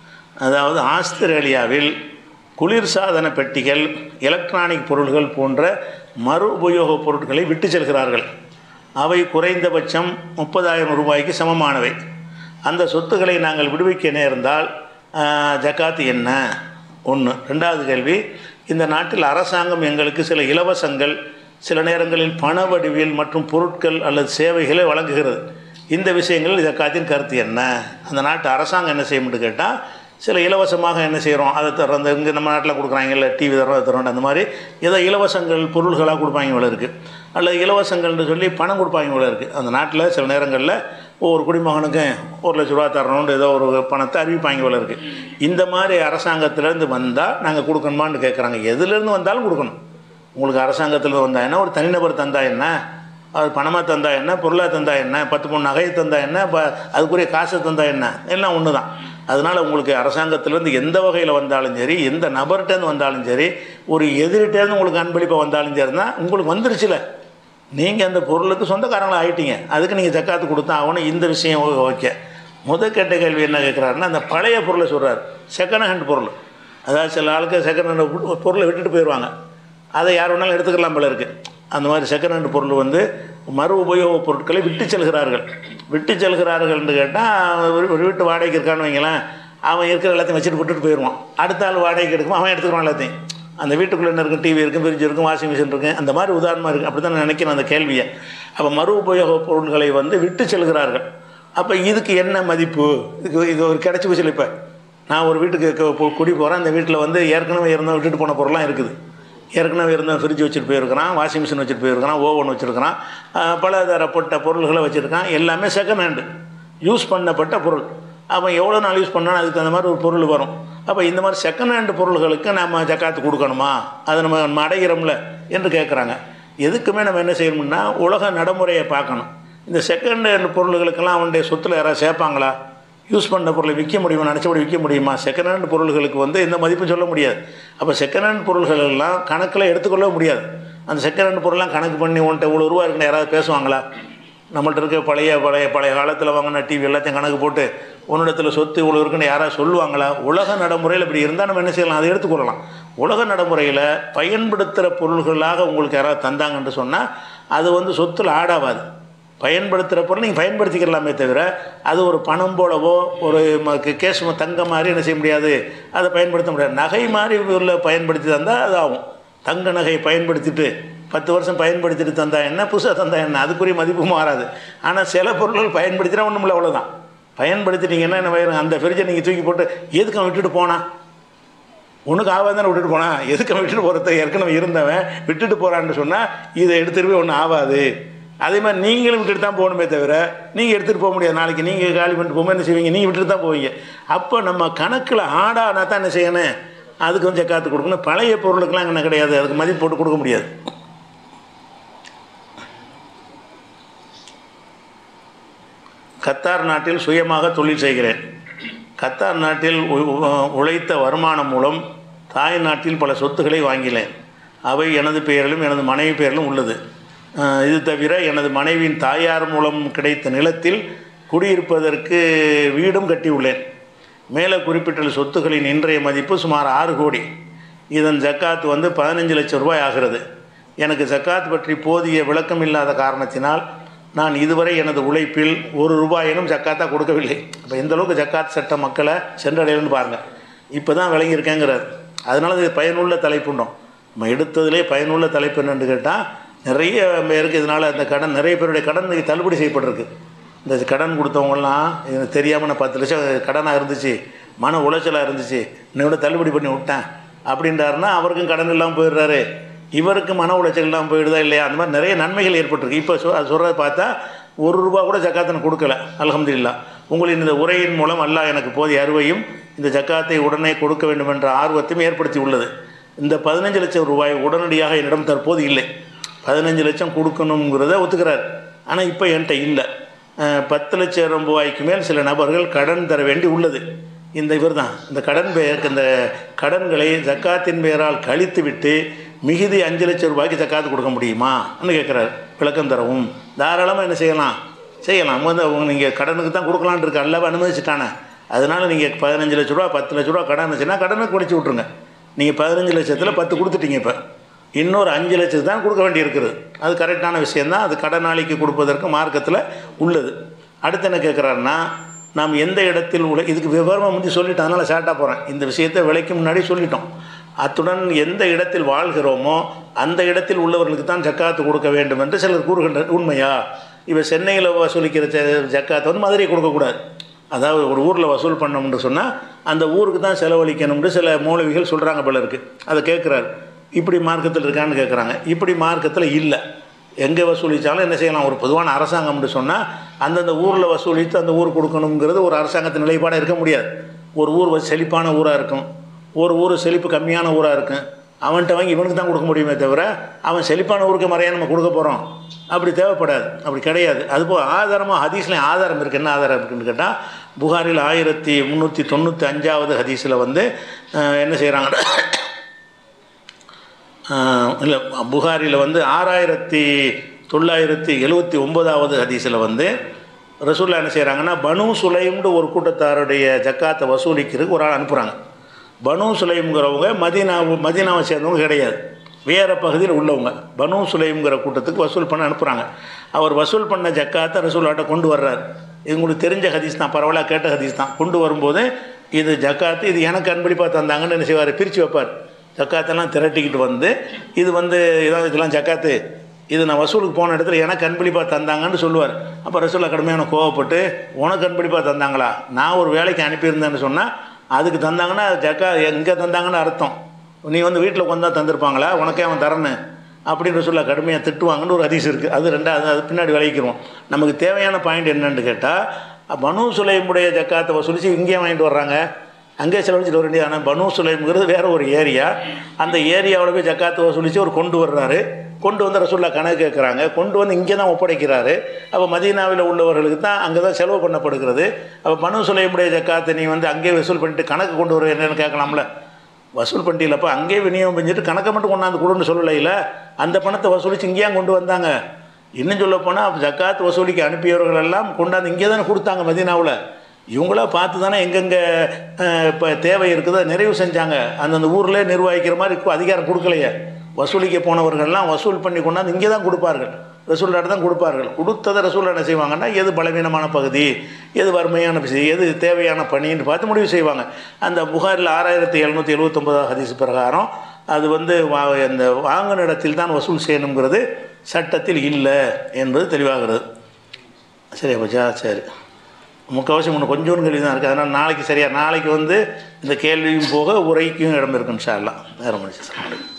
அதாவது ஆஸ்திரேலியாவில் குளிர்சாதன பெட்டிகள் எலக்ட்ரானிக் பொருள்கள் போன்ற மறு உபயோகப் பொருட்களை விட்டு செல்கிறார்கள் அவை குறைந்தபட்சம் முப்பதாயிரம் ரூபாய்க்கு சமமானவை அந்த சொத்துக்களை நாங்கள் விடுவிக்க நேர்ந்தால் ஆஹ், ஜக்காத்து என்ன ஒன்று ரெண்டாவது கேள்வி இந்த நாட்டில் அரசாங்கம் எங்களுக்கு சில இலவசங்கள் சில நேரங்களில் பண வடிவில் மற்றும் பொருட்கள் அல்லது சேவைகளை வழங்குகிறது இந்த விஷயங்கள் ஜக்காத்தின் கருத்து என்ன அந்த நாட்டு அரசாங்கம் என்ன செய்யும்னு கேட்டால் சில இலவசமாக என்ன செய்கிறோம் அதை தரோம் அந்த இங்கே நம்ம நாட்டில் கொடுக்குறாங்கல்ல டிவி தரோம் அதை தரோம் அந்த மாதிரி ஏதோ இலவசங்கள் பொருள்களாக கொடுப்பாங்க போல இருக்குது அல்லது இலவசங்கள்னு சொல்லி பணம் கொடுப்பாங்க போல இருக்குது அந்த நாட்டில் சில நேரங்களில் ஒவ்வொரு குடிமகனுக்கும் ஒரு லட்ச ரூபா தரணும்னு ஏதோ ஒரு பணத்தை அறிவிப்பாங்க போல இருக்குது இந்த மாதிரி அரசாங்கத்திலேருந்து வந்தால் நாங்கள் கொடுக்கணுமான்னு கேட்குறாங்க எதுலேருந்து வந்தாலும் கொடுக்கணும் உங்களுக்கு அரசாங்கத்தில் வந்தா என்ன ஒரு தனிநபர் தந்தா என்ன அது பணமாக தந்தா என்ன பொருளாக தந்தா என்ன பத்து மூணு நகையை தந்தா என்ன இப்போ அதுக்குரிய காசை தந்தா என்ன எல்லாம் ஒன்று தான் அதனால் உங்களுக்கு அரசாங்கத்திலேருந்து எந்த வகையில் வந்தாலும் சரி எந்த நபர்கிட்டேருந்து வந்தாலும் சரி ஒரு எதிரிட்டேருந்து உங்களுக்கு அன்பளிப்பாக வந்தாலும் சரி தான் உங்களுக்கு வந்துருச்சுல நீங்கள் அந்த பொருளுக்கு சொந்தக்காரங்களா ஆயிட்டீங்க அதுக்கு நீங்கள் ஜக்காத்து கொடுத்தா ஆகணும் இந்த விஷயம் ஓ- ஓகே முத கேட்ட கேள்வி என்ன கேட்குறாருன்னா அந்த பழைய பொருளை சொல்கிறார் செகண்ட் ஹேண்ட் பொருள் அதாவது சில ஆளுக்கு செகண்ட் ஹேண்ட் பொருளை விட்டுட்டு போயிடுவாங்க அதை யார் வேணாலும் எடுத்துக்கலாம் போல இருக்குது அந்த மாதிரி செகண்ட் ஹேண்ட் பொருள் வந்து மறு உபயோகப் பொருட்களை விட்டு செல்கிறார்கள் விட்டு செல்கிறார்கள்னு கேட்டால் ஒரு ஒரு வீட்டு வாடகைக்கு இருக்கான்னு வைங்களேன் அவன் இருக்கிற எல்லாத்தையும் வச்சுட்டு விட்டுட்டு போயிடுவான் அடுத்த ஆள் வாடகைக்கு எடுக்கும் அவன் எடுத்துக்கிறான் எல்லாத்தையும் அந்த வீட்டுக்குள்ளே என்ன இருக்கும் டிவி இருக்கும் ஃப்ரிட்ஜ் இருக்கும் வாஷிங் மிஷின் இருக்கும் அந்த மாதிரி உதாரணமாக இருக்குது அப்படி தான் நான் நினைக்கிறேன் அந்த கேள்வியை அப்போ மறு உபயோகப் பொருட்களை வந்து விட்டு செல்கிறார்கள் அப்போ இதுக்கு என்ன மதிப்பு இதுக்கு இது ஒரு கிடச்சி போச்சு இப்போ நான் ஒரு வீட்டுக்கு கு- கு- குடி போகிறேன் அந்த வீட்டில் வந்து ஏற்கனவே இருந்த விட்டுட்டு போன பொருள்லாம் இருக்குது ஏற்கனவே இருந்த ஃப்ரிட்ஜ் வச்சுட்டு போயிருக்கிறான் வாஷிங் மிஷின் வச்சுட்டு போயிருக்கிறான் ஓவன் வச்சுருக்கிறான் பல தரப்பட்ட பொருள்களை வச்சுருக்கான் எல்லாமே செகண்ட் ஹேண்டு யூஸ் பண்ணப்பட்ட பொருள் அவன் எவ்வளோ நாள் யூஸ் பண்ணாலும் அதுக்கு தகுந்த மாதிரி ஒரு பொருள் வரும் அப்போ இந்த மாதிரி செகண்ட் ஹேண்டு பொருள்களுக்கு நம்ம ஜக்காத்து கொடுக்கணுமா அதை நம்ம நம்ம அடைகிறோம்ல என்று கேட்குறாங்க எதுக்குமே நம்ம என்ன செய்யணும்னா உலக நடைமுறையை பார்க்கணும் இந்த செகண்ட் ஹேண்ட் பொருள்களுக்கெல்லாம் அவனுடைய சொத்தில் யாராவது சேர்ப்பாங்களா யூஸ் பண்ண பொருளை விற்க முடியுமா நினச்சபடி விற்க முடியுமா செகண்ட் ஹேண்ட் பொருள்களுக்கு வந்து எந்த மதிப்பும் சொல்ல முடியாது அப்போ செகண்ட் ஹேண்ட் பொருள்கள் எல்லாம் கணக்கில் எடுத்துக்கொள்ள முடியாது அந்த செகண்ட் ஹேண்ட் பொருள்லாம் கணக்கு பண்ணி உன்ட்ட இவ்வளோ ரூபா இருக்குன்னு யாராவது பேசுவாங்களா நம்மள்ட்ட இருக்க பழைய பழைய பழைய காலத்தில் வாங்கின டிவி எல்லாத்தையும் கணக்கு போட்டு உன்னிடத்தில் சொத்து இவ்வளோ இருக்குன்னு யாராவது சொல்லுவாங்களா உலக நடைமுறையில் இப்படி இருந்தால் நம்ம என்ன செய்யலாம் அதை எடுத்துக்கொள்ளலாம் உலக நடைமுறையில் பயன்படுத்துகிற பொருள்களாக உங்களுக்கு யாராவது தந்தாங்கன்னு சொன்னால் அது வந்து சொத்தில் ஆடாவாது பயன்படுத்துகிற பொருள் நீங்கள் பயன்படுத்திக்கலாமே தவிர அது ஒரு பணம் போலவோ ஒரு ம- கே- கேஸ் ம- தங்கம் மாதிரி என்ன செய்ய முடியாது அதை பயன்படுத்த முடியாது நகை மாதிரி உள்ள பயன்படுத்தி தந்தால் அது ஆகும் தங்க நகையை பயன்படுத்திட்டு பத்து வருஷம் பயன்படுத்திட்டு தந்தா என்ன புதுசாக தந்தா என்ன அதுக்குரிய மதிப்பு மாறாது ஆனால் சில பொருட்கள் பயன்படுத்தினா ஒன்றும் இல்லை அவ்வளோதான் பயன்படுத்திட்டீங்கன்னா என்ன வயிறு அந்த ஃப்ரிட்ஜை நீங்கள் தூக்கி போட்டு எதுக்கு அவன் விட்டுட்டு போனா ஒன்றுக்கு ஆகாதானே விட்டுட்டு போனான் எதுக்கு அவன் விட்டுட்டு போகிறத ஏற்கனவே இருந்தவன் விட்டுட்டு போகிறான்னு சொன்னால் இதை எடுத்துட்டு போய் ஒன்றும் ஆகாது அதே மாதிரி நீங்களும் விட்டுட்டு தான் போகணுமே தவிர நீங்கள் எடுத்துகிட்டு போக முடியாது நாளைக்கு நீங்கள் காலி பண்ணிட்டு போகும்போது என்ன செய்வீங்க நீங்கள் விட்டுட்டு தான் போவீங்க அப்போ நம்ம கணக்கில் ஆடானா தான் என்ன செய்யணும் அதுக்கு வந்து காத்து கொடுக்கணும் பழைய பொருளுக்கெல்லாம் என்ன கிடையாது அதுக்கு மதிப்பு போட்டு கொடுக்க முடியாது கத்தார் நாட்டில் சுயமாக தொழில் செய்கிறேன் கத்தார் நாட்டில் உ- உ- உழைத்த வருமானம் மூலம் தாய் நாட்டில் பல சொத்துக்களை வாங்கினேன் அவை எனது பெயரிலும் எனது மனைவி பெயரிலும் உள்ளது அஹ் இது தவிர எனது மனைவியின் தாயார் மூலம் கிடைத்த நிலத்தில் குடியிருப்பதற்கு வீடும் கட்டியுள்ளேன் மேலே குறிப்பிட்டுள்ள சொத்துக்களின் இன்றைய மதிப்பு சுமார் ஆறு கோடி இதன் ஜக்காத் வந்து பதினஞ்சு லட்சம் ரூபாய் ஆகிறது எனக்கு ஜக்காத் பற்றி போதிய விளக்கம் இல்லாத காரணத்தினால் நான் இதுவரை எனது உழைப்பில் ஒரு ரூபாயினும் ஜக்காத்தாக கொடுக்கவில்லை அப்போ எந்த அளவுக்கு ஜக்காத் சட்ட மக்களை சென்றடையணும்னு பாருங்கள் இப்போ தான் விளங்கியிருக்கேங்கிறார் அதனால இது பயனுள்ள தலைப்புண்டோம் நம்ம எடுத்ததிலே பயனுள்ள தலைப்பு என்னன்னு கேட்டால் நிறைய பேருக்கு இதனால் அந்த கடன் நிறைய பேருடைய கடன் இன்னைக்கு தள்ளுபடி செய்யப்பட்டிருக்கு இந்த கடன் கொடுத்தவங்கலாம் எனக்கு தெரியாமல் நான் பத்து லட்சம் கடனாக இருந்துச்சு மன உளைச்சலாக இருந்துச்சு இன்னொரு தள்ளுபடி பண்ணி விட்டேன் அப்படின்றாருன்னா அவருக்கும் கடன் இல்லாமல் போயிடுறாரு இவருக்கு மன உளைச்சல் இல்லாமல் போயிடுதா இல்லையா அந்த மாதிரி நிறைய நன்மைகள் ஏற்பட்டிருக்கு இப்போ சொ அது சொல்கிறத பார்த்தா ஒரு ரூபா கூட ஜக்காத்தனை கொடுக்கல அல்ஹம்துலில்லா உங்களின் இந்த உரையின் மூலம் அல்லாஹ் எனக்கு போதிய அருவையும் இந்த ஜக்காத்தை உடனே கொடுக்க வேண்டும் என்ற ஆர்வத்தையும் ஏற்படுத்தி உள்ளது இந்த பதினஞ்சு லட்சம் ரூபாய் உடனடியாக என்னிடம் தற்போது இல்லை பதினஞ்சு லட்சம் கொடுக்கணுங்கிறத ஒத்துக்கிறார் ஆனால் இப்போ என்கிட்ட இல்லை அஹ், பத்து லட்சம் ரூபாய்க்கு மேல் சில நபர்கள் கடன் தர வேண்டி உள்ளது இந்த இவர் தான் இந்த கடன் பெயர் இந்த கடன்களை ஜக்காத்தின் பெயரால் கழித்து விட்டு மிகுதி அஞ்சு லட்சம் ரூபாய்க்கு ஜக்காத்து கொடுக்க முடியுமான்னு கேட்குறாரு விளக்கம் தரவும் தாராளமாக என்ன செய்யலாம் செய்யலாம் வந்து அவங்க நீங்கள் கடனுக்கு தான் கொடுக்கலான்னு இருக்கு அல்லவா அனுமதிச்சுட்டானே அதனால் நீங்கள் பதினஞ்சு லட்ச ரூபா பத்து லட்ச ரூபா கடன் இருந்துச்சுன்னா கடனுக்கு குடிச்சு விட்ருங்க நீங்கள் பதினஞ்சு லட்சத்தில் பத்து கொடுத்துட்டீங்க இப்போ இன்னொரு அஞ்சு லட்சத்துக்கு தான் கொடுக்க வேண்டியிருக்கிறது அது கரெக்டான விஷயந்தான் அது கடனாளிக்கு கொடுப்பதற்கு மார்க்கத்தில் உள்ளது அடுத்து என்ன கேட்குறாருன்னா நாம் எந்த இடத்தில் உள்ள இதுக்கு விவரமாக முந்தி சொல்லிட்டோம் அதனால் ஷார்ட்டாக போகிறேன் இந்த விஷயத்தை விலைக்கு முன்னாடி சொல்லிட்டோம் அத்துடன் எந்த இடத்தில் வாழ்கிறோமோ அந்த இடத்தில் உள்ளவர்களுக்கு தான் ஜக்காத்து கொடுக்க வேண்டும் என்று சிலர் கூறுகின்ற உண்மையா இவ சென்னையில் வசூலிக்கிற ஜ- ஜக்காத்தை வந்து மதுரை கொடுக்கக்கூடாது அதாவது ஒரு ஊரில் வசூல் பண்ணோம்னு சொன்னால் அந்த ஊருக்கு தான் செலவழிக்கணும்னு சில மௌலவிகள் சொல்கிறாங்க போல இருக்குது அதை கேட்குறாரு இப்படி மார்க்கத்தில் இருக்கான்னு கேட்குறாங்க இப்படி மார்க்கத்தில் இல்லை எங்கே வசூலித்தாலும் என்ன செய்யலாம் ஒரு பொதுவான அரசாங்கம்னு சொன்னால் அந்தந்த ஊரில் வசூலித்து அந்த ஊர் கொடுக்கணுங்கிறது ஒரு அரசாங்கத்தின் நிலைப்பாடாக இருக்க முடியாது ஒரு ஊர் வ- செழிப்பான ஊராக இருக்கும் ஒரு ஊர் செழிப்பு கம்மியான ஊராக இருக்கும் அவன்கிட்ட வாங்கி இவனுக்கு தான் கொடுக்க முடியுமே தவிர அவன் செழிப்பான ஊருக்கு மறையா நம்ம கொடுக்க போகிறோம் அப்படி தேவைப்படாது அப்படி கிடையாது அதுபோல் ஆதாரமாக ஹதீஸ்லேயும் ஆதாரம் இருக்குது என்ன ஆதாரம் இருக்குன்னு கேட்டால் புகாரில் ஆயிரத்தி முந்நூற்றி தொண்ணூற்றி அஞ்சாவது ஹதீஸில் வந்து அஹ், என்ன செய்கிறாங்க இல்லை புகாரில் வந்து ஆறாயிரத்தி தொள்ளாயிரத்தி எழுவத்தி ஒம்போதாவது ஹதீஸில் வந்து ரசூல்லா என்ன செய்கிறாங்கன்னா பனு சுலைம்னு ஒரு கூட்டத்தாருடைய ஜக்காத்தை வசூலிக்கிறதுக்கு ஒரு ஆள் அனுப்புகிறாங்க பனு சுலைம்ங்கிறவங்க மதீனா மதீனாவை சேர்ந்தவங்க கிடையாது வேறு பகுதியில் உள்ளவங்க பனு சுலைம்ங்கிற கூட்டத்துக்கு வசூல் பண்ண அனுப்புகிறாங்க அவர் வசூல் பண்ண ஜக்காத்தை ரசூல்லாட்ட கொண்டு வர்றார் இது உங்களுக்கு தெரிஞ்ச ஹதீஸ் தான் பரவாயில்ல கேட்ட ஹதீஸ் தான் கொண்டு வரும்போது இது ஜக்காத்து இது எனக்கு அன்பளிப்பாக தந்தாங்கன்னு என்ன செய்வார் பிரித்து வைப்பார் ஜக்காத்தெல்லாம் திரட்டிக்கிட்டு வந்து இது வந்து இதான் இதெல்லாம் ஜக்காத்து இது நான் வசூலுக்கு போன இடத்துல எனக்கு அன்பளிப்பாக தந்தாங்கன்னு சொல்லுவார் அப்போ ரசூலா கடுமையான கோவப்பட்டு உனக்கு அன்பளிப்பாக தந்தாங்களா நான் ஒரு வேலைக்கு அனுப்பியிருந்தேன்னு சொன்னால் அதுக்கு தந்தாங்கன்னா ஜக்கா எங்கே தந்தாங்கன்னு அர்த்தம் நீ வந்து வீட்டில் கொண்டா தந்திருப்பாங்களா உனக்கே அவன் தரணும் அப்படின்னு சொல்ல கடுமையாக திட்டுவாங்கன்னு ஒரு ஹதீஸ் இருக்குது அது ரெண்டாவது அது பின்னாடி விளைவிக்கிறோம் நமக்கு தேவையான பாயிண்ட் என்னன்னு கேட்டால் பனு சுலைமுடைய ஜக்காத்தை வசூலித்து இங்கேயே வாங்கிட்டு வர்றாங்க அங்கே செலவழிச்சிட்டு வர வேண்டியது ஆனால் பனு சுலைம்ங்கிறது வேற ஒரு ஏரியா அந்த ஏரியாவில் போய் ஜக்காத்து வசூலித்து அவர் கொண்டு வர்றாரு கொண்டு வந்து ரசூல்லா கணக்கு கேட்குறாங்க கொண்டு வந்து இங்கே தான் ஒப்படைக்கிறாரு அப்போ மதீனாவில் உள்ளவர்களுக்கு தான் அங்கே தான் செலவு பண்ணப்படுகிறது அப்போ பனு சுலைமுடைய ஜக்காத்தை நீ வந்து அங்கேயே வசூல் பண்ணிட்டு கணக்கு கொண்டு வர என்னன்னு கேட்கலாம்ல வசூல் பண்ணிட்டீங்களப்ப அங்கேயே விநியோகம் செஞ்சுட்டு கணக்கை மட்டும் கொண்டாந்து கொடுன்னு சொல்லலையில அந்த பணத்தை வசூலித்து இங்கேயும் கொண்டு வந்தாங்க இன்னும் சொல்ல போனால் ஜக்காத் வசூலிக்கு அனுப்பியவர்கள் எல்லாம் கொண்டாந்து இங்கே தானே கொடுத்தாங்க மதீனாவில் இவங்களா பார்த்து தானே எங்கெங்கே இப்போ தேவை இருக்குதோ நிறைவு செஞ்சாங்க அந்தந்த ஊரில் நிர்வகிக்கிற மாதிரி கு- அதிகாரம் கொடுக்கலையே வசூலிக்க போனவர்கள்லாம் வசூல் பண்ணி கொண்டாந்து இங்கே தான் கொடுப்பார்கள் ரசூல்லாட்ட தான் கொடுப்பார்கள் கொடுத்ததை ரசூல் என்ன செய்வாங்கன்னா எது பலவீனமான பகுதி எது வறுமையான பகுதி எது தேவையான பணின்னு பார்த்து முடிவு செய்வாங்க அந்த புகாரில் ஆறாயிரத்தி எழுநூற்றி எழுபத்தொம்பதாவது ஹதீஸ் பிரகாரம் அது வந்து வா அந்த வாங்கின இடத்தில் தான் வசூல் செய்யணுங்கிறது சட்டத்தில் இல்லை என்பது தெளிவாகிறது சரி அப்பச்சா சரி முக்கால்வாசி முன்ன கொஞ்சோண்டு கேள்வி தான் இருக்குது அதனால் நாளைக்கு சரியா நாளைக்கு வந்து இந்த கேள்வியும் போக உரைக்கும் இடம் இருக்குன்னு ஷாலாம் வேறு முடிச்சு